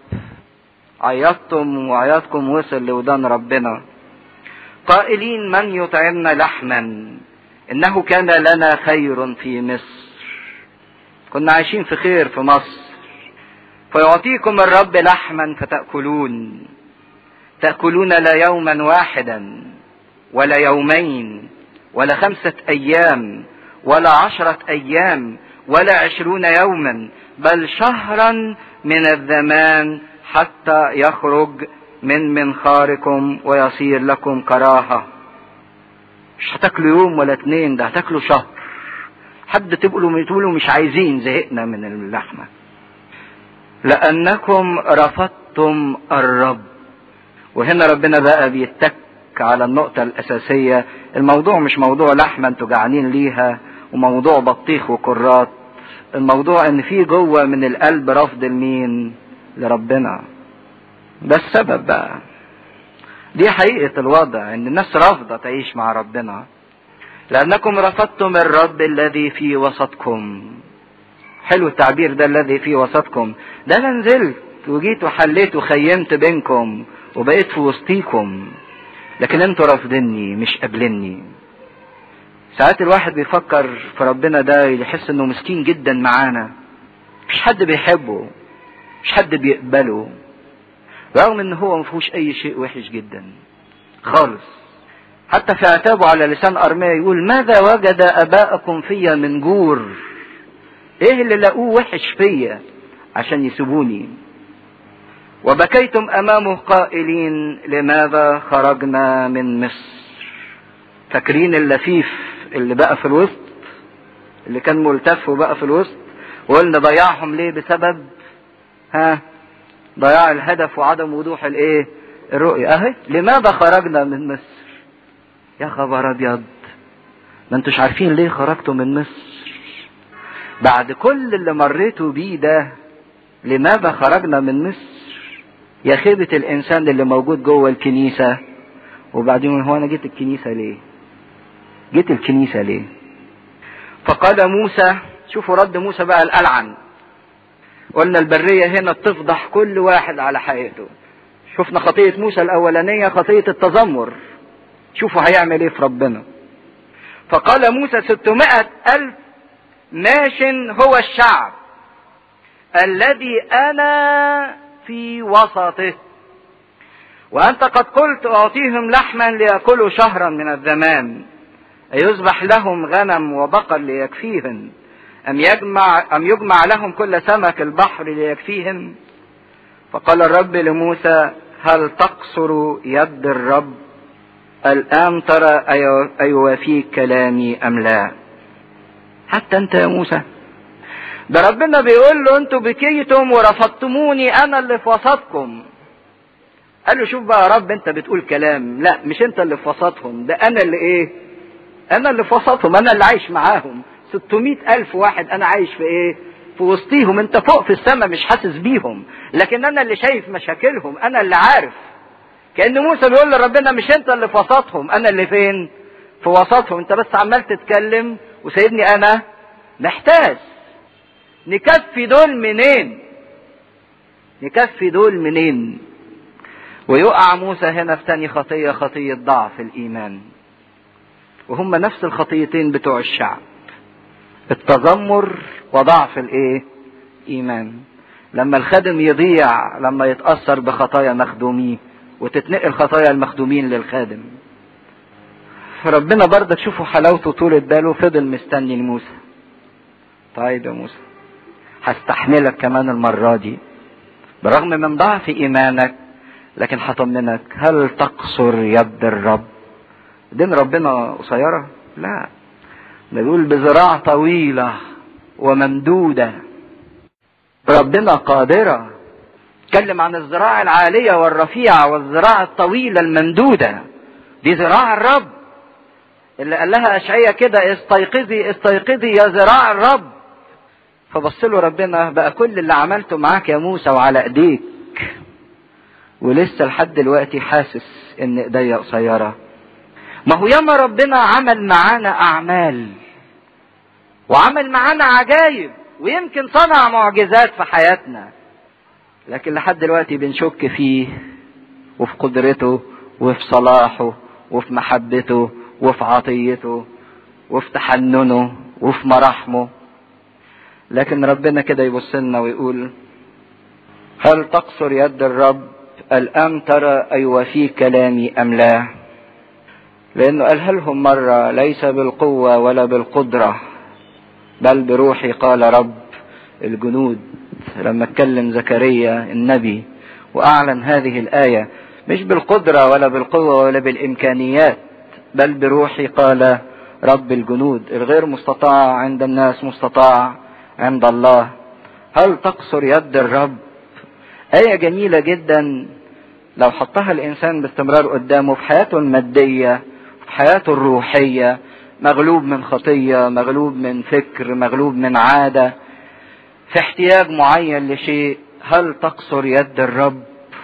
A: عيطتم وعياطكم وصل لودان ربنا قائلين من يطعمنا لحما إنه كان لنا خير في مصر كنا عايشين في خير في مصر فيعطيكم الرب لحما فتأكلون تأكلون لا يوما واحدا ولا يومين ولا خمسة أيام ولا عشرة أيام ولا عشرون يوما بل شهرا من الزمان حتى يخرج من منخاركم ويصير لكم كراهة مش هتاكلوا يوم ولا اتنين ده هتاكلوا شهر حد تقولوا تقولوا مش عايزين زهقنا من اللحمة لأنكم رفضتم الرب وهنا ربنا بقى بيتك على النقطة الأساسية الموضوع مش موضوع لحمة انتوا جعانين ليها وموضوع بطيخ وكرات الموضوع ان في جوه من القلب رفض المين لربنا ده السبب بقى دي حقيقة الوضع ان الناس رافضة تعيش مع ربنا لانكم رفضتم الرب الذي في وسطكم حلو التعبير ده الذي في وسطكم ده انا نزلت وجيت وحليت وخيمت بينكم وبقيت في وسطيكم لكن انتوا رافضيني مش قابليني ساعات الواحد بيفكر في ربنا ده يحس انه مسكين جدا معانا مش حد بيحبه مش حد بيقبله رغم ان هو مفهوش اي شيء وحش جدا خالص حتى في عتابه على لسان ارميا يقول ماذا وجد اباءكم فيا من جور ايه اللي لقوه وحش فيا عشان يسيبوني وبكيتم امامه قائلين لماذا خرجنا من مصر فاكرين اللفيف اللي بقى في الوسط اللي كان ملتف وبقى في الوسط وقلنا ضيعهم ليه بسبب ها ضياع الهدف وعدم وضوح الايه الرؤية اهي لماذا خرجنا من مصر يا خبر ابيض ما انتوش عارفين ليه خرجتوا من مصر بعد كل اللي مريتوا بيه ده لماذا خرجنا من مصر يا خيبة الانسان اللي موجود جوه الكنيسة وبعدين هو انا جيت الكنيسة ليه جيت الكنيسة ليه فقال موسى شوفوا رد موسى بقى الألعن قلنا البرية هنا بتفضح كل واحد على حقيقته شفنا خطية موسى الأولانية خطية التذمر شوفوا هيعمل ايه في ربنا فقال موسى ستمائة ألف ماش هو الشعب الذي أنا في وسطه وأنت قد قلت أعطيهم لحما ليأكلوا شهرا من الزمان أيذبح لهم غنم وبقر ليكفيهم أم يجمع أم يجمع لهم كل سمك البحر ليكفيهم فقال الرب لموسى هل تقصر يد الرب الآن ترى أيوافيك كلامي أم لا حتى أنت يا موسى ده ربنا بيقول له انتوا بكيتم ورفضتموني انا اللي في وسطكم قال له شوف بقى يا رب انت بتقول كلام لا مش انت اللي في وسطهم ده انا اللي ايه انا اللي في وسطهم انا اللي عايش معاهم 600 الف واحد انا عايش في ايه في وسطيهم انت فوق في السماء مش حاسس بيهم لكن انا اللي شايف مشاكلهم انا اللي عارف كان موسى بيقول لربنا مش انت اللي في وسطهم انا اللي فين في وسطهم انت بس عمال تتكلم وسايبني انا محتاج نكفي دول منين نكفي دول منين ويقع موسى هنا في تاني خطية خطية ضعف الإيمان وهم نفس الخطيتين بتوع الشعب التذمر وضعف الايه ايمان لما الخادم يضيع لما يتأثر بخطايا مخدوميه وتتنقل خطايا المخدومين للخادم فربنا برضك شوفوا حلاوته طولة باله فضل مستني لموسى طيب يا موسى هستحملك كمان المرة دي برغم من ضعف ايمانك لكن هطمنك هل تقصر يد الرب دين ربنا قصيرة لا ده بيقول بذراع طويلة وممدودة ربنا قادرة اتكلم عن الذراع العالية والرفيعة والذراع الطويلة الممدودة دي ذراع الرب اللي قال لها أشعية كده استيقظي استيقظي يا ذراع الرب فبص له ربنا بقى كل اللي عملته معاك يا موسى وعلى ايديك ولسه لحد دلوقتي حاسس ان ايديا قصيره ما هو ياما ربنا عمل معانا اعمال وعمل معانا عجايب ويمكن صنع معجزات في حياتنا لكن لحد دلوقتي بنشك فيه وفي قدرته وفي صلاحه وفي محبته وفي عطيته وفي تحننه وفي مراحمه لكن ربنا كده يبص لنا ويقول هل تقصر يد الرب الآن ترى أيوفي كلامي أم لا لأنه قالها لهم مرة ليس بالقوة ولا بالقدرة بل بروحي قال رب الجنود لما اتكلم زكريا النبي وأعلن هذه الآية مش بالقدرة ولا بالقوة ولا بالإمكانيات بل بروحي قال رب الجنود الغير مستطاع عند الناس مستطاع عند الله هل تقصر يد الرب آية جميلة جدا لو حطها الإنسان باستمرار قدامه في حياته المادية في حياته الروحية مغلوب من خطية مغلوب من فكر مغلوب من عادة في احتياج معين لشيء هل تقصر يد الرب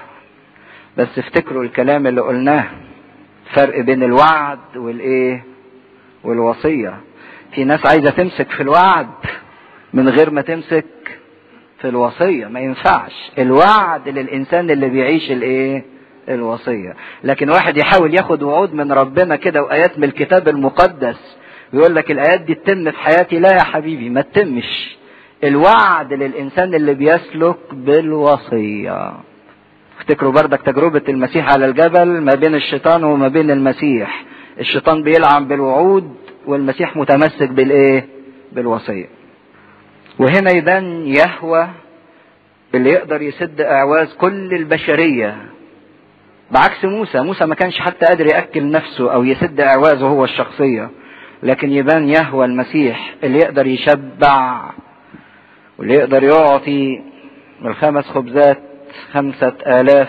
A: بس افتكروا الكلام اللي قلناه فرق بين الوعد والايه والوصية في ناس عايزة تمسك في الوعد من غير ما تمسك في الوصية ما ينفعش الوعد للإنسان اللي بيعيش الإيه الوصية لكن واحد يحاول ياخد وعود من ربنا كده وآيات من الكتاب المقدس ويقول لك الآيات دي تتم في حياتي لا يا حبيبي ما تتمش الوعد للإنسان اللي بيسلك بالوصية افتكروا بردك تجربة المسيح على الجبل ما بين الشيطان وما بين المسيح الشيطان بيلعب بالوعود والمسيح متمسك بالايه بالوصية وهنا يبان يهوى اللي يقدر يسد اعواز كل البشرية بعكس موسى موسى ما كانش حتى قادر يأكل نفسه او يسد اعوازه هو الشخصية لكن يبان يهوى المسيح اللي يقدر يشبع واللي يقدر يعطي الخمس خبزات خمسة آلاف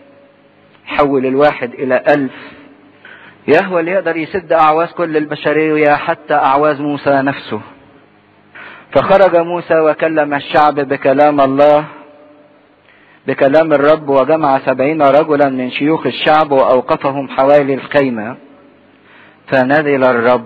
A: حول الواحد إلى ألف يهوى اللي يقدر يسد أعواز كل البشرية حتى أعواز موسى نفسه فخرج موسى وكلم الشعب بكلام الله بكلام الرب وجمع سبعين رجلا من شيوخ الشعب وأوقفهم حوالي الخيمة فنزل الرب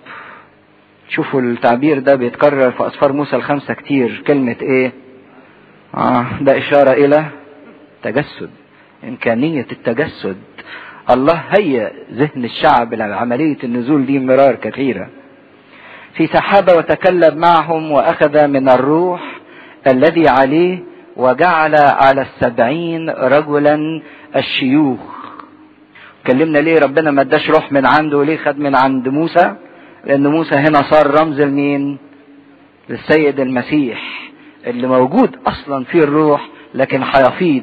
A: شوفوا التعبير ده بيتكرر في أسفار موسى الخمسة كتير كلمة إيه؟ آه ده إشارة إلى تجسد إمكانية التجسد الله هيأ ذهن الشعب لعملية النزول دي مرار كثيرة في سحابة وتكلم معهم وأخذ من الروح الذي عليه وجعل على السبعين رجلا الشيوخ اتكلمنا ليه ربنا ما اداش روح من عنده وليه خد من عند موسى لان موسى هنا صار رمز لمين للسيد المسيح اللي موجود اصلا فيه الروح لكن هيفيض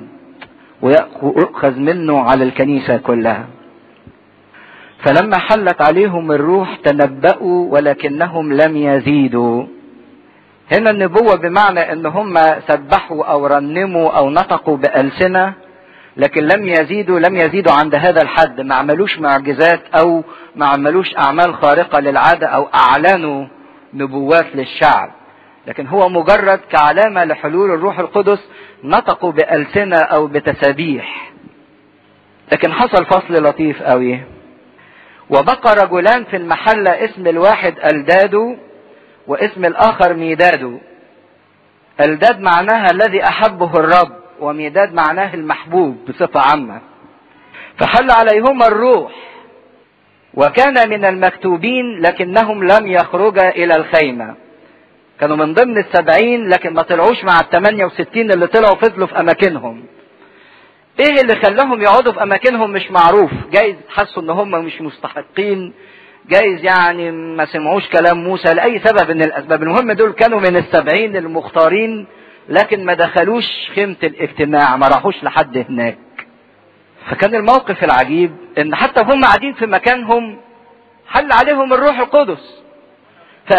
A: ويؤخذ منه على الكنيسة كلها فلما حلت عليهم الروح تنبأوا ولكنهم لم يزيدوا هنا النبوة بمعنى ان هم سبحوا او رنموا او نطقوا بألسنة لكن لم يزيدوا لم يزيدوا عند هذا الحد ما عملوش معجزات او ما عملوش اعمال خارقة للعادة او اعلنوا نبوات للشعب لكن هو مجرد كعلامة لحلول الروح القدس نطقوا بألسنة او بتسابيح لكن حصل فصل لطيف قوي وبقى رجلان في المحلة اسم الواحد الدادو واسم الاخر ميدادو الداد معناها الذي احبه الرب وميداد معناه المحبوب بصفة عامة فحل عليهما الروح وكان من المكتوبين لكنهم لم يخرجا الى الخيمة كانوا من ضمن السبعين لكن ما طلعوش مع الثمانية وستين اللي طلعوا فضلوا في اماكنهم ايه اللي خلاهم يقعدوا في اماكنهم مش معروف جايز حسوا ان هم مش مستحقين جايز يعني ما سمعوش كلام موسى لاي سبب من الاسباب المهم دول كانوا من السبعين المختارين لكن ما دخلوش خيمة الاجتماع ما راحوش لحد هناك فكان الموقف العجيب ان حتى هم قاعدين في مكانهم حل عليهم الروح القدس ف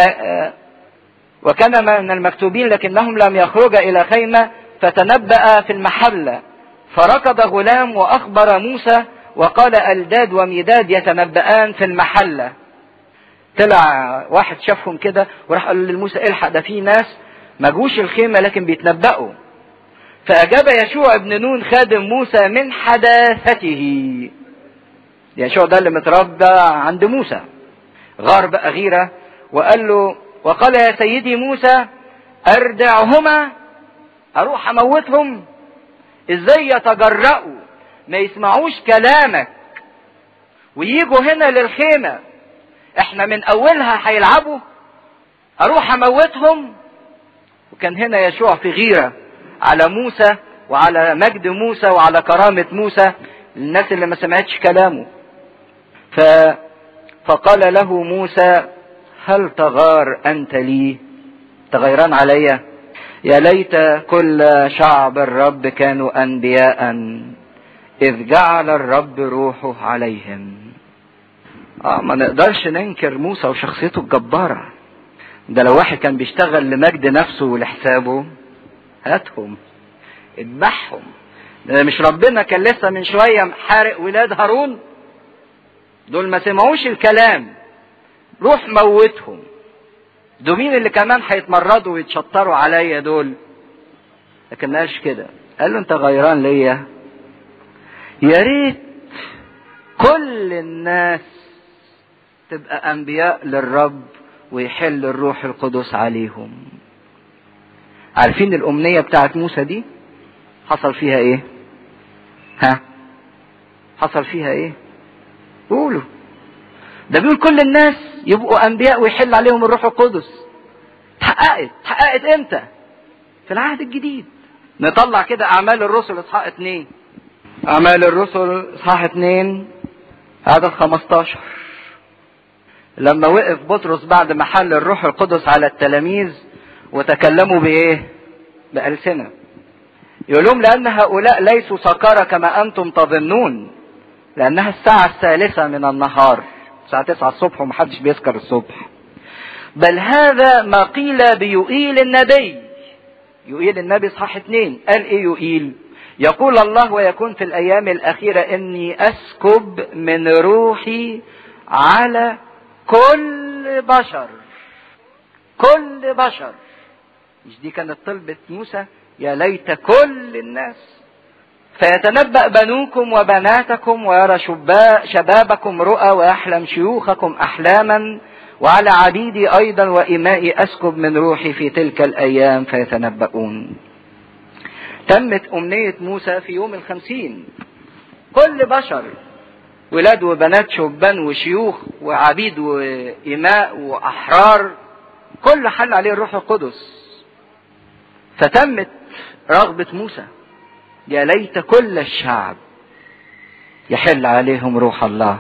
A: وكان من المكتوبين لكنهم لم يخرجا الى خيمة فتنبأ في المحلة فركض غلام واخبر موسى وقال الداد وميداد يتنبأان في المحلة طلع واحد شافهم كده وراح قال لموسى الحق ده في ناس ما جوش الخيمة لكن بيتنبأوا فأجاب يشوع ابن نون خادم موسى من حداثته يشوع ده اللي متربى عند موسى غار بقى غيرة وقال له وقال يا سيدي موسى أردعهما أروح أموتهم إزاي يتجرأوا ما يسمعوش كلامك ويجوا هنا للخيمة احنا من أولها هيلعبوا أروح أموتهم وكان هنا يشوع في غيرة على موسى وعلى مجد موسى وعلى كرامة موسى الناس اللي ما سمعتش كلامه ف... فقال له موسى هل تغار أنت لي تغيران عليا يا ليت كل شعب الرب كانوا أنبياء إذ جعل الرب روحه عليهم آه ما نقدرش ننكر موسى وشخصيته الجبارة ده لو واحد كان بيشتغل لمجد نفسه ولحسابه هاتهم اذبحهم ده مش ربنا كان لسه من شوية حارق ولاد هارون دول ما سمعوش الكلام روح موتهم دول مين اللي كمان هيتمردوا ويتشطروا عليا دول لكن قالش كده قال له انت غيران ليا يا ريت كل الناس تبقى انبياء للرب ويحل الروح القدس عليهم عارفين الامنيه بتاعت موسى دي حصل فيها ايه ها حصل فيها ايه قولوا ده بيقول كل الناس يبقوا انبياء ويحل عليهم الروح القدس اتحققت اتحققت امتى في العهد الجديد نطلع كده اعمال الرسل اصحاح اتنين اعمال الرسل اصحاح اتنين عدد 15 لما وقف بطرس بعد ما حل الروح القدس على التلاميذ وتكلموا بايه بألسنة يقول لهم لأن هؤلاء ليسوا سكارى كما أنتم تظنون لأنها الساعة الثالثة من النهار الساعة 9 الصبح ومحدش بيسكر الصبح بل هذا ما قيل بيؤيل النبي يؤيل النبي صح اتنين قال ايه يؤيل يقول الله ويكون في الايام الاخيرة اني اسكب من روحي على كل بشر كل بشر مش دي كانت طلبة موسى يا ليت كل الناس فيتنبأ بنوكم وبناتكم ويرى شبا شبابكم رؤى ويحلم شيوخكم أحلاما وعلى عبيدي أيضا وإمائي أسكب من روحي في تلك الأيام فيتنبؤون تمت أمنية موسى في يوم الخمسين كل بشر ولاد وبنات شبان وشيوخ وعبيد وإماء وأحرار كل حل عليه الروح القدس فتمت رغبة موسى يا ليت كل الشعب يحل عليهم روح الله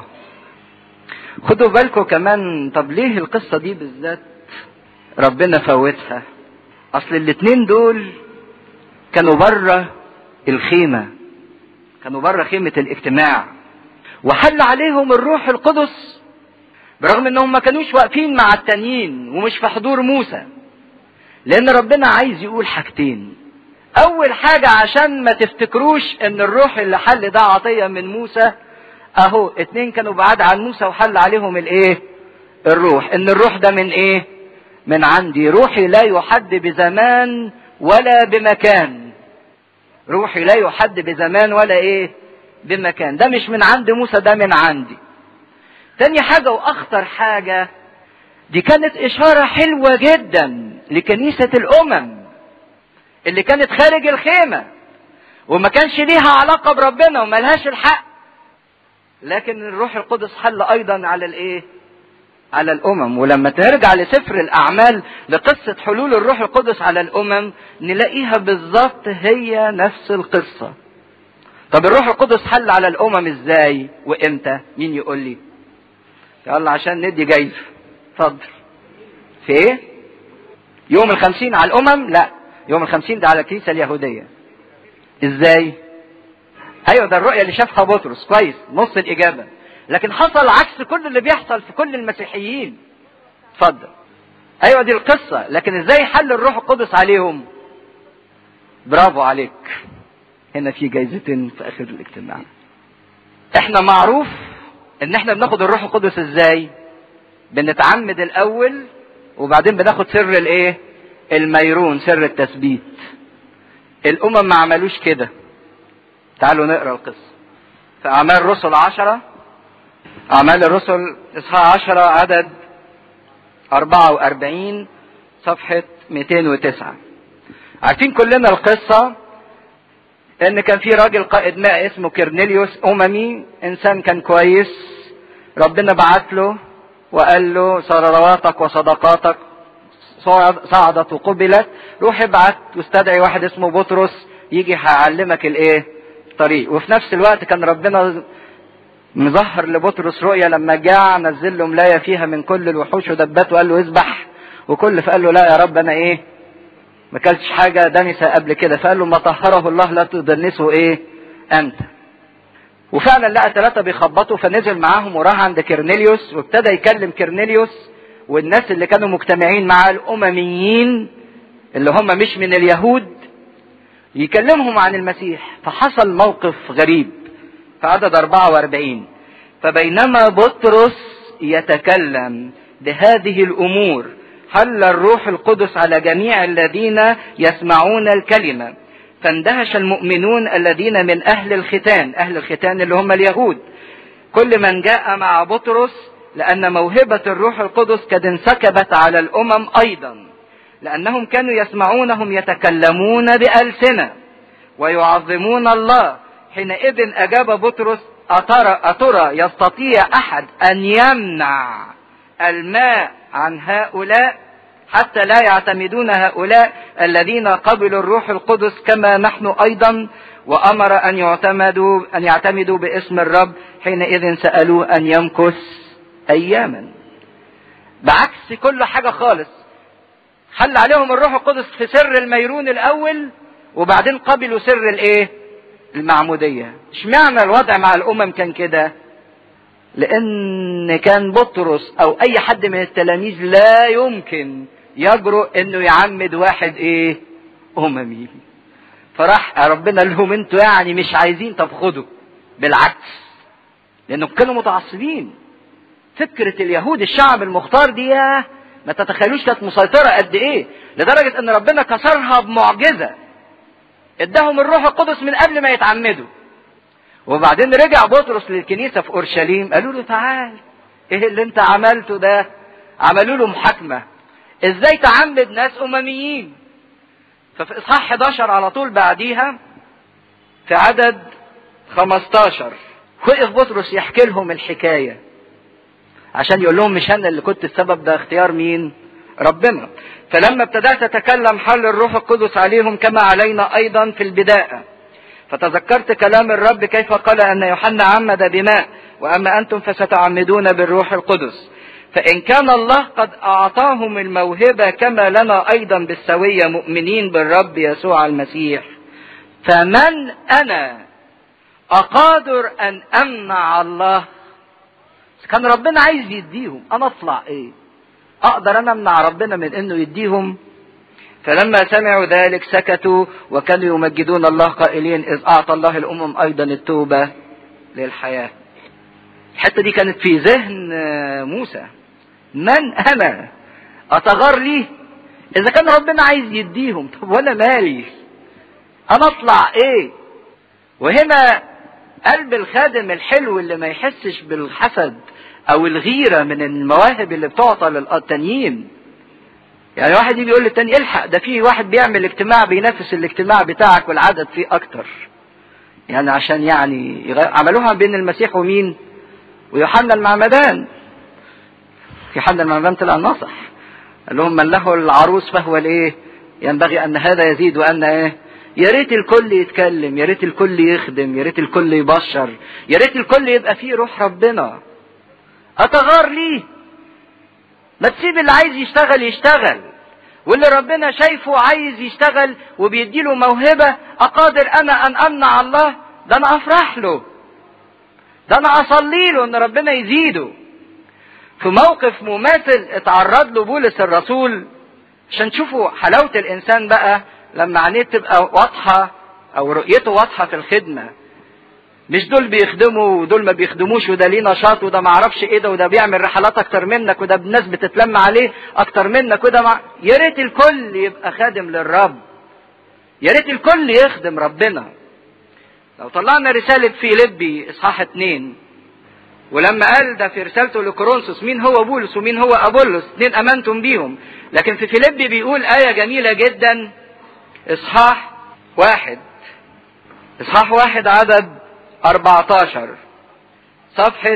A: خدوا بالكم كمان طب ليه القصة دي بالذات ربنا فوتها اصل الاتنين دول كانوا بره الخيمة كانوا بره خيمة الاجتماع وحل عليهم الروح القدس برغم انهم ما كانوش واقفين مع التانيين ومش في حضور موسى لان ربنا عايز يقول حاجتين اول حاجة عشان ما تفتكروش ان الروح اللي حل ده عطية من موسى اهو اتنين كانوا بعاد عن موسى وحل عليهم الايه الروح ان الروح ده من ايه من عندي روحي لا يحد بزمان ولا بمكان روحي لا يحد بزمان ولا ايه بمكان ده مش من عند موسى ده من عندي تاني حاجة واخطر حاجة دي كانت اشارة حلوة جدا لكنيسة الامم اللي كانت خارج الخيمة وما كانش ليها علاقة بربنا وملهاش الحق لكن الروح القدس حل ايضا على الايه على الامم ولما ترجع لسفر الاعمال لقصة حلول الروح القدس على الامم نلاقيها بالظبط هي نفس القصة طب الروح القدس حل على الامم ازاي وامتى مين يقول لي يلا عشان ندي جايزة اتفضل في ايه يوم الخمسين على الامم لا يوم الخمسين ده على الكنيسة اليهودية ازاي ايوه ده الرؤية اللي شافها بطرس كويس نص الاجابة لكن حصل عكس كل اللي بيحصل في كل المسيحيين اتفضل ايوه دي القصة لكن ازاي حل الروح القدس عليهم برافو عليك هنا في جايزتين في اخر الاجتماع احنا معروف ان احنا بناخد الروح القدس ازاي بنتعمد الاول وبعدين بناخد سر الايه الميرون سر التثبيت الامم ما عملوش كده تعالوا نقرا القصه في اعمال الرسل عشرة اعمال الرسل اصحاح عشرة عدد أربعة وأربعين صفحة 209 عارفين كلنا القصة ان كان في راجل قائد ماء اسمه كرنيليوس اممي انسان كان كويس ربنا بعت له وقال له صلواتك وصدقاتك صعدت وقبلت روح ابعت واستدعي واحد اسمه بطرس يجي هيعلمك الايه الطريق وفي نفس الوقت كان ربنا مظهر لبطرس رؤيا لما جاع نزل له ملايه فيها من كل الوحوش ودبات وقال له اذبح وكل فقال له لا يا رب انا ايه ما اكلتش حاجه دنسه قبل كده فقال له ما طهره الله لا تدنسه ايه انت وفعلا لقى ثلاثه بيخبطوا فنزل معاهم وراح عند كرنيليوس وابتدى يكلم كرنيليوس والناس اللي كانوا مجتمعين مع الامميين اللي هم مش من اليهود يكلمهم عن المسيح فحصل موقف غريب في عدد 44 فبينما بطرس يتكلم بهذه الامور حل الروح القدس على جميع الذين يسمعون الكلمه فاندهش المؤمنون الذين من اهل الختان اهل الختان اللي هم اليهود كل من جاء مع بطرس لان موهبه الروح القدس قد انسكبت على الامم ايضا لانهم كانوا يسمعونهم يتكلمون بالسنه ويعظمون الله حينئذ اجاب بطرس أترى, أترى يستطيع أحد أن يمنع الماء عن هؤلاء حتى لا يعتمدون هؤلاء الذين قبلوا الروح القدس كما نحن أيضا وأمر أن يعتمدوا أن يعتمدوا باسم الرب حينئذ سألوه أن يمكث أياما بعكس كل حاجة خالص حل عليهم الروح القدس في سر الميرون الأول وبعدين قبلوا سر الإيه؟ المعمودية اشمعنى الوضع مع الامم كان كده لان كان بطرس او اي حد من التلاميذ لا يمكن يجرؤ انه يعمد واحد ايه اممي فراح ربنا لهم انتوا يعني مش عايزين طب خدوا بالعكس لانهم كانوا متعصبين فكرة اليهود الشعب المختار دي ما تتخيلوش كانت مسيطرة قد ايه لدرجة ان ربنا كسرها بمعجزة اداهم الروح القدس من قبل ما يتعمدوا وبعدين رجع بطرس للكنيسه في اورشليم قالوا له تعال ايه اللي انت عملته ده عملوا له محاكمه ازاي تعمد ناس امميين ففي اصحاح 11 على طول بعديها في عدد 15 وقف بطرس يحكي لهم الحكايه عشان يقول لهم مش انا اللي كنت السبب ده اختيار مين ربنا فلما ابتدأت أتكلم حل الروح القدس عليهم كما علينا أيضا في البداية فتذكرت كلام الرب كيف قال أن يوحنا عمد بماء وأما أنتم فستعمدون بالروح القدس فإن كان الله قد أعطاهم الموهبة كما لنا أيضا بالسوية مؤمنين بالرب يسوع المسيح فمن أنا أقادر أن أمنع الله كان ربنا عايز يديهم أنا أطلع إيه أقدر أنا أمنع ربنا من إنه يديهم فلما سمعوا ذلك سكتوا وكانوا يمجدون الله قائلين إذ أعطى الله الأمم أيضا التوبة للحياة الحتة دي كانت في ذهن موسى من أنا أتغار ليه إذا كان ربنا عايز يديهم طب وأنا مالي أنا أطلع إيه وهنا قلب الخادم الحلو اللي ما يحسش بالحسد أو الغيرة من المواهب اللي بتعطى للتانيين يعني واحد يجي يقول للتاني الحق ده في واحد بيعمل اجتماع بينافس الاجتماع بتاعك والعدد فيه اكتر يعني عشان يعني عملوها بين المسيح ومين ويوحنا المعمدان يوحنا المعمدان طلع نصح قال لهم من له العروس فهو الايه ينبغي ان هذا يزيد وان ايه يا ريت الكل يتكلم يا ريت الكل يخدم يا ريت الكل يبشر يا ريت الكل يبقى فيه روح ربنا اتغار ليه ما تسيب اللي عايز يشتغل يشتغل واللي ربنا شايفه عايز يشتغل وبيديله موهبة أقادر أنا أن أمنع الله ده أنا أفرح له ده أنا أصلي له أن ربنا يزيده في موقف مماثل اتعرض له بولس الرسول عشان تشوفوا حلاوة الإنسان بقى لما عينيه تبقى واضحة أو رؤيته واضحة في الخدمة مش دول بيخدموا ودول ما بيخدموش وده ليه نشاط وده ما اعرفش ايه ده وده بيعمل رحلات اكتر منك وده الناس بتتلم عليه اكتر منك وده مع... يا ريت الكل يبقى خادم للرب يا ريت الكل يخدم ربنا لو طلعنا رسالة فيليبي اصحاح اتنين ولما قال ده في رسالته لكورنثوس مين هو بولس ومين هو ابولس اتنين امنتم بيهم لكن في فيليبي بيقول آية جميلة جدا اصحاح واحد اصحاح واحد عدد 14 صفحة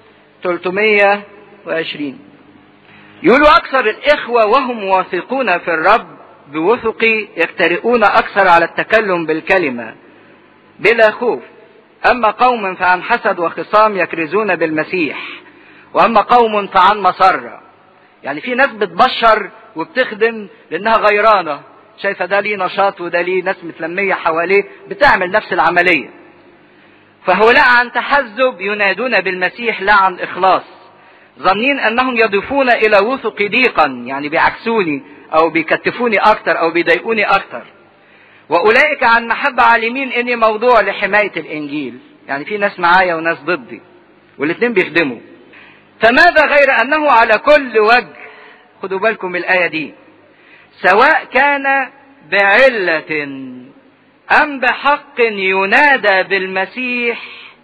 A: 320 يقولوا أكثر الإخوة وهم واثقون في الرب بوثق يجترئون أكثر على التكلم بالكلمة بلا خوف أما قوم فعن حسد وخصام يكرزون بالمسيح وأما قوم فعن مسرة يعني في ناس بتبشر وبتخدم لأنها غيرانة شايفة ده ليه نشاط وده ليه ناس متلمية حواليه بتعمل نفس العملية فهؤلاء عن تحزب ينادون بالمسيح لا عن إخلاص ظنين أنهم يضيفون إلى وثق ضيقا يعني بيعكسوني أو بيكتفوني أكتر أو بيضايقوني أكتر وأولئك عن محبة عالمين إني موضوع لحماية الإنجيل يعني في ناس معايا وناس ضدي والاثنين بيخدموا فماذا غير أنه على كل وجه خدوا بالكم من الآية دي سواء كان بعلة أم بحق ينادى بالمسيح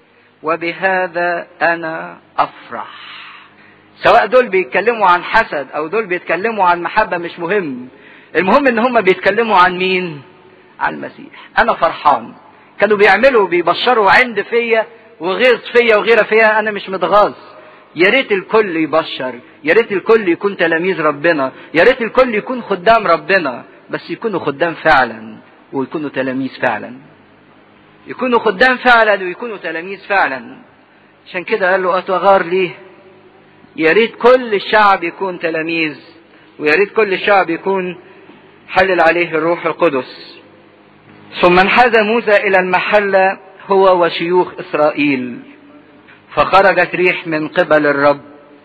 A: وبهذا أنا أفرح سواء دول بيتكلموا عن حسد أو دول بيتكلموا عن محبة مش مهم المهم إن هم بيتكلموا عن مين عن المسيح أنا فرحان كانوا بيعملوا بيبشروا عند فيا وغير فيا وغير فيا أنا مش متغاظ يا ريت الكل يبشر يا ريت الكل يكون تلاميذ ربنا يا ريت الكل يكون خدام ربنا بس يكونوا خدام فعلا ويكونوا تلاميذ فعلا يكونوا خدام فعلا ويكونوا تلاميذ فعلا عشان كده قال له اتغار ليه يا ريت كل الشعب يكون تلاميذ ويا ريت كل الشعب يكون حلل عليه الروح القدس ثم انحاز موسى الى المحلة هو وشيوخ اسرائيل فخرجت ريح من قبل الرب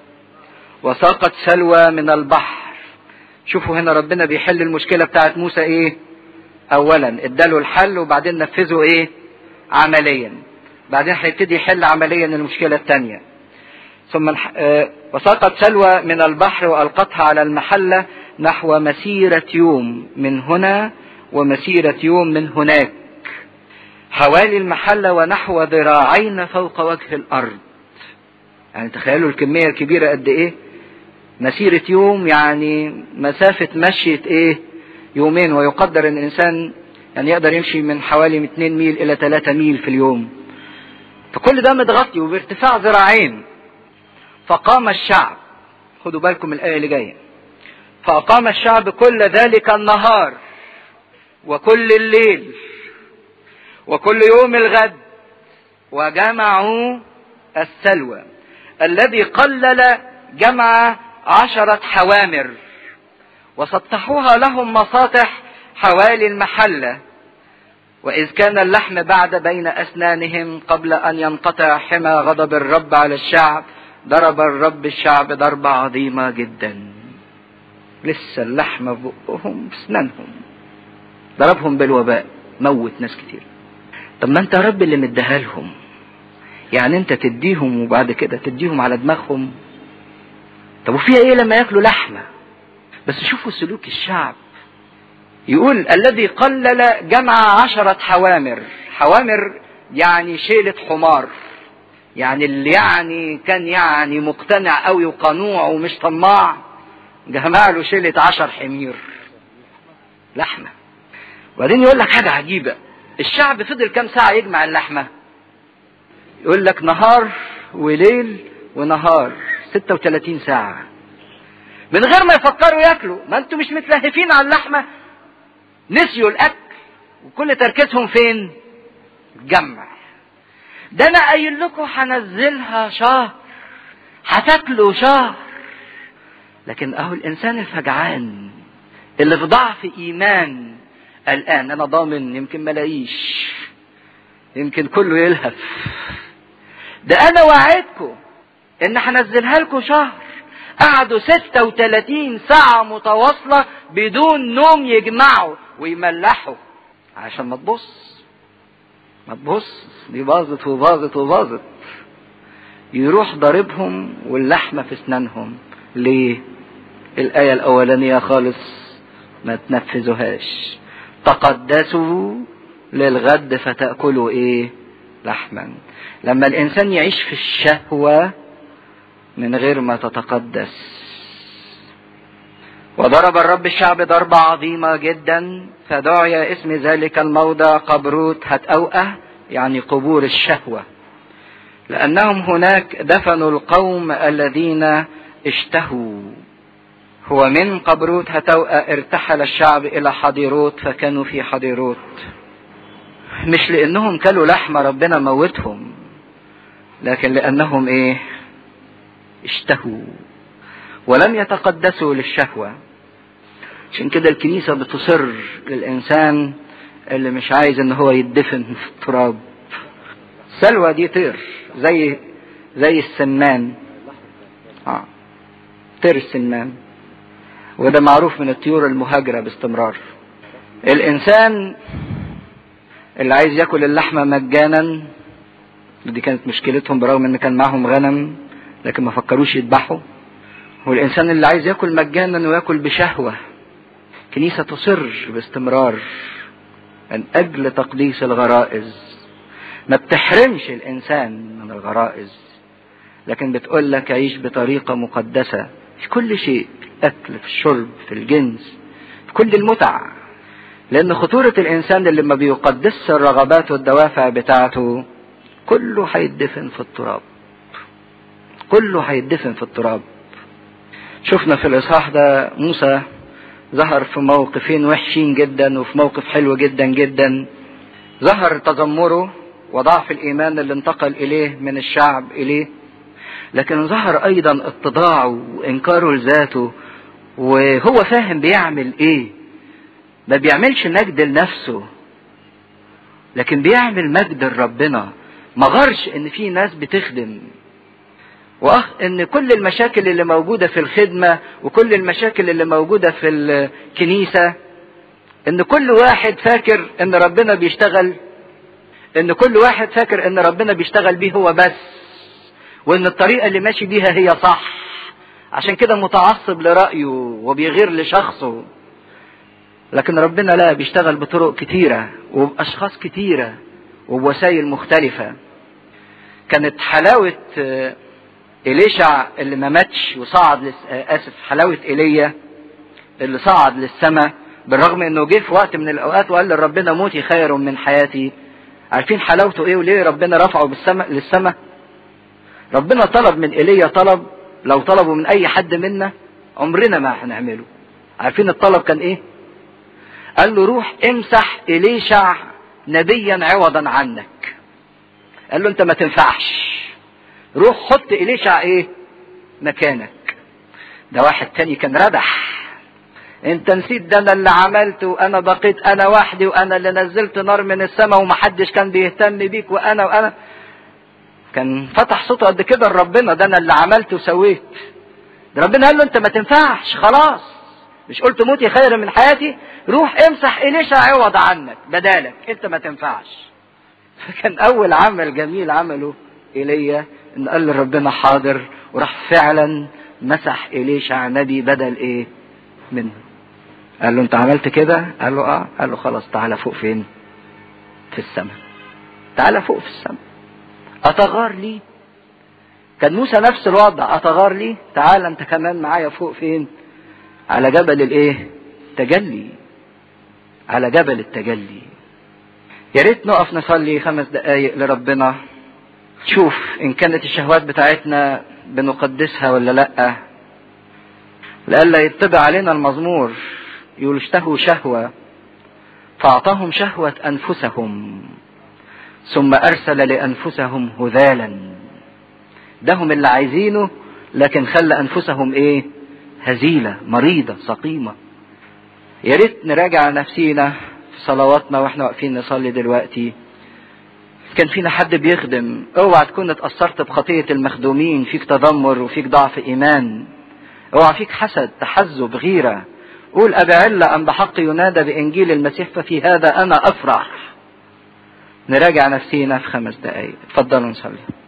A: وساقت سلوى من البحر شوفوا هنا ربنا بيحل المشكلة بتاعت موسى ايه اولا اداله الحل وبعدين نفذه ايه عمليا بعدين هيبتدي يحل عمليا المشكله الثانيه ثم وسقط سلوى من البحر والقتها على المحله نحو مسيره يوم من هنا ومسيره يوم من هناك حوالي المحله ونحو ذراعين فوق وجه الارض يعني تخيلوا الكميه الكبيره قد ايه مسيره يوم يعني مسافه مشيه ايه يومين ويقدر ان الانسان يعني يقدر يمشي من حوالي 2 ميل الى 3 ميل في اليوم فكل ده متغطي وبارتفاع ذراعين فقام الشعب خدوا بالكم الايه اللي جايه فاقام الشعب كل ذلك النهار وكل الليل وكل يوم الغد وجمعوا السلوى الذي قلل جمع عشرة حوامر وسطحوها لهم مساطح حوالي المحلة وإذ كان اللحم بعد بين أسنانهم قبل أن ينقطع حمى غضب الرب على الشعب ضرب الرب الشعب ضربة عظيمة جدا لسه اللحم في بقهم في اسنانهم ضربهم بالوباء موت ناس كتير طب ما انت يا رب اللي مديها لهم يعني انت تديهم وبعد كده تديهم على دماغهم طب وفيها ايه لما ياكلوا لحمه بس شوفوا سلوك الشعب يقول الذي قلل جمع عشرة حوامر حوامر يعني شيلة حمار يعني اللي يعني كان يعني مقتنع قوي وقنوع ومش طماع جمع له شيلة عشر حمير لحمة وبعدين يقول لك حاجة عجيبة الشعب فضل كام ساعة يجمع اللحمة يقول لك نهار وليل ونهار 36 ساعة من غير ما يفكروا ياكلوا ما انتوا مش متلهفين على اللحمة نسيوا الاكل وكل تركيزهم فين جمع ده انا قايل لكم هنزلها شهر هتاكلوا شهر لكن اهو الانسان الفجعان اللي في ضعف ايمان الان انا ضامن يمكن ملاقيش يمكن كله يلهف ده انا وعدكم ان هنزلها لكم شهر قعدوا 36 ساعة متواصلة بدون نوم يجمعوا ويملحوا عشان ما تبص ما تبص دي باظت وباظت وباظت يروح ضاربهم واللحمة في اسنانهم ليه الآية الأولانية خالص ما تنفذوهاش تقدسوا للغد فتأكلوا ايه لحما لما الإنسان يعيش في الشهوة من غير ما تتقدس وضرب الرب الشعب ضربة عظيمة جدا فدعي اسم ذلك الموضع قبروت هتأوأة يعني قبور الشهوة لأنهم هناك دفنوا القوم الذين اشتهوا هو من قبروت هتوأة ارتحل الشعب إلى حضيروت فكانوا في حضيروت مش لأنهم كلوا لحمة ربنا موتهم لكن لأنهم إيه اشتهوا ولم يتقدسوا للشهوة عشان كده الكنيسة بتصر للإنسان اللي مش عايز إن هو يدفن في التراب سلوى دي طير زي زي السمان اه طير السمان وده معروف من الطيور المهاجرة باستمرار الإنسان اللي عايز ياكل اللحمة مجانا دي كانت مشكلتهم برغم ان كان معاهم غنم لكن ما فكروش يذبحوا والإنسان اللي عايز ياكل مجانا وياكل بشهوة كنيسة تصر باستمرار من أجل تقديس الغرائز ما بتحرمش الإنسان من الغرائز لكن بتقول لك عيش بطريقة مقدسة في كل شيء في الأكل في الشرب في الجنس في كل المتع لأن خطورة الإنسان اللي ما بيقدسش الرغبات والدوافع بتاعته كله هيدفن في التراب كله هيدفن في التراب شفنا في الإصحاح ده موسى ظهر في موقفين وحشين جدا وفي موقف حلو جدا جدا ظهر تذمره وضعف الإيمان اللي انتقل إليه من الشعب إليه لكن ظهر أيضا اتضاعه وإنكاره لذاته وهو فاهم بيعمل إيه ما بيعملش مجد لنفسه لكن بيعمل مجد لربنا ما غرش ان في ناس بتخدم وأخ ان كل المشاكل اللي موجوده في الخدمه وكل المشاكل اللي موجوده في الكنيسه ان كل واحد فاكر ان ربنا بيشتغل ان كل واحد فاكر ان ربنا بيشتغل بيه هو بس وان الطريقه اللي ماشي بيها هي صح عشان كده متعصب لرايه وبيغير لشخصه لكن ربنا لا بيشتغل بطرق كتيره وباشخاص كتيره وبوسائل مختلفه كانت حلاوه إليشع اللي ما ماتش وصعد لس... آسف حلاوة إيليا اللي صعد للسماء بالرغم إنه جه في وقت من الأوقات وقال لربنا موتي خير من حياتي عارفين حلاوته إيه وليه ربنا رفعه بالسماء للسماء ربنا طلب من إيليا طلب لو طلبوا من أي حد منا عمرنا ما هنعمله عارفين الطلب كان إيه قال له روح امسح إليشع نبيا عوضا عنك قال له انت ما تنفعش روح حط إليشع ايه مكانك ده واحد تاني كان ردح انت نسيت ده انا اللي عملت وانا بقيت انا وحدي وانا اللي نزلت نار من السماء ومحدش كان بيهتم بيك وانا وانا كان فتح صوته قد كده لربنا ده انا اللي عملت وسويت ده ربنا قال له انت ما تنفعش خلاص مش قلت موتي خير من حياتي روح امسح إليشا عوض عنك بدالك انت ما تنفعش فكان اول عمل جميل عمله ايليا ان قال لربنا حاضر وراح فعلا مسح إليشع نبي بدل ايه منه قال له انت عملت كده قال له اه قال له خلاص تعالى فوق فين في السماء تعالى فوق في السماء اتغار لي كان موسى نفس الوضع اتغار لي تعالى انت كمان معايا فوق فين على جبل الايه تجلي على جبل التجلي يا ريت نقف نصلي خمس دقايق لربنا شوف ان كانت الشهوات بتاعتنا بنقدسها ولا لا لئلا يطبع علينا المزمور يقول اشتهوا شهوة فأعطاهم شهوة أنفسهم ثم أرسل لأنفسهم هذالا ده هم اللي عايزينه لكن خلى أنفسهم إيه هزيلة مريضة سقيمة يا ريت نراجع نفسينا في صلواتنا واحنا واقفين نصلي دلوقتي كان فينا حد بيخدم اوعى تكون اتأثرت بخطية المخدومين فيك تذمر وفيك ضعف ايمان اوعى فيك حسد تحزب غيرة قول أبعلة أم بحق ينادى بإنجيل المسيح ففي هذا أنا أفرح نراجع نفسينا في خمس دقايق اتفضلوا نصلي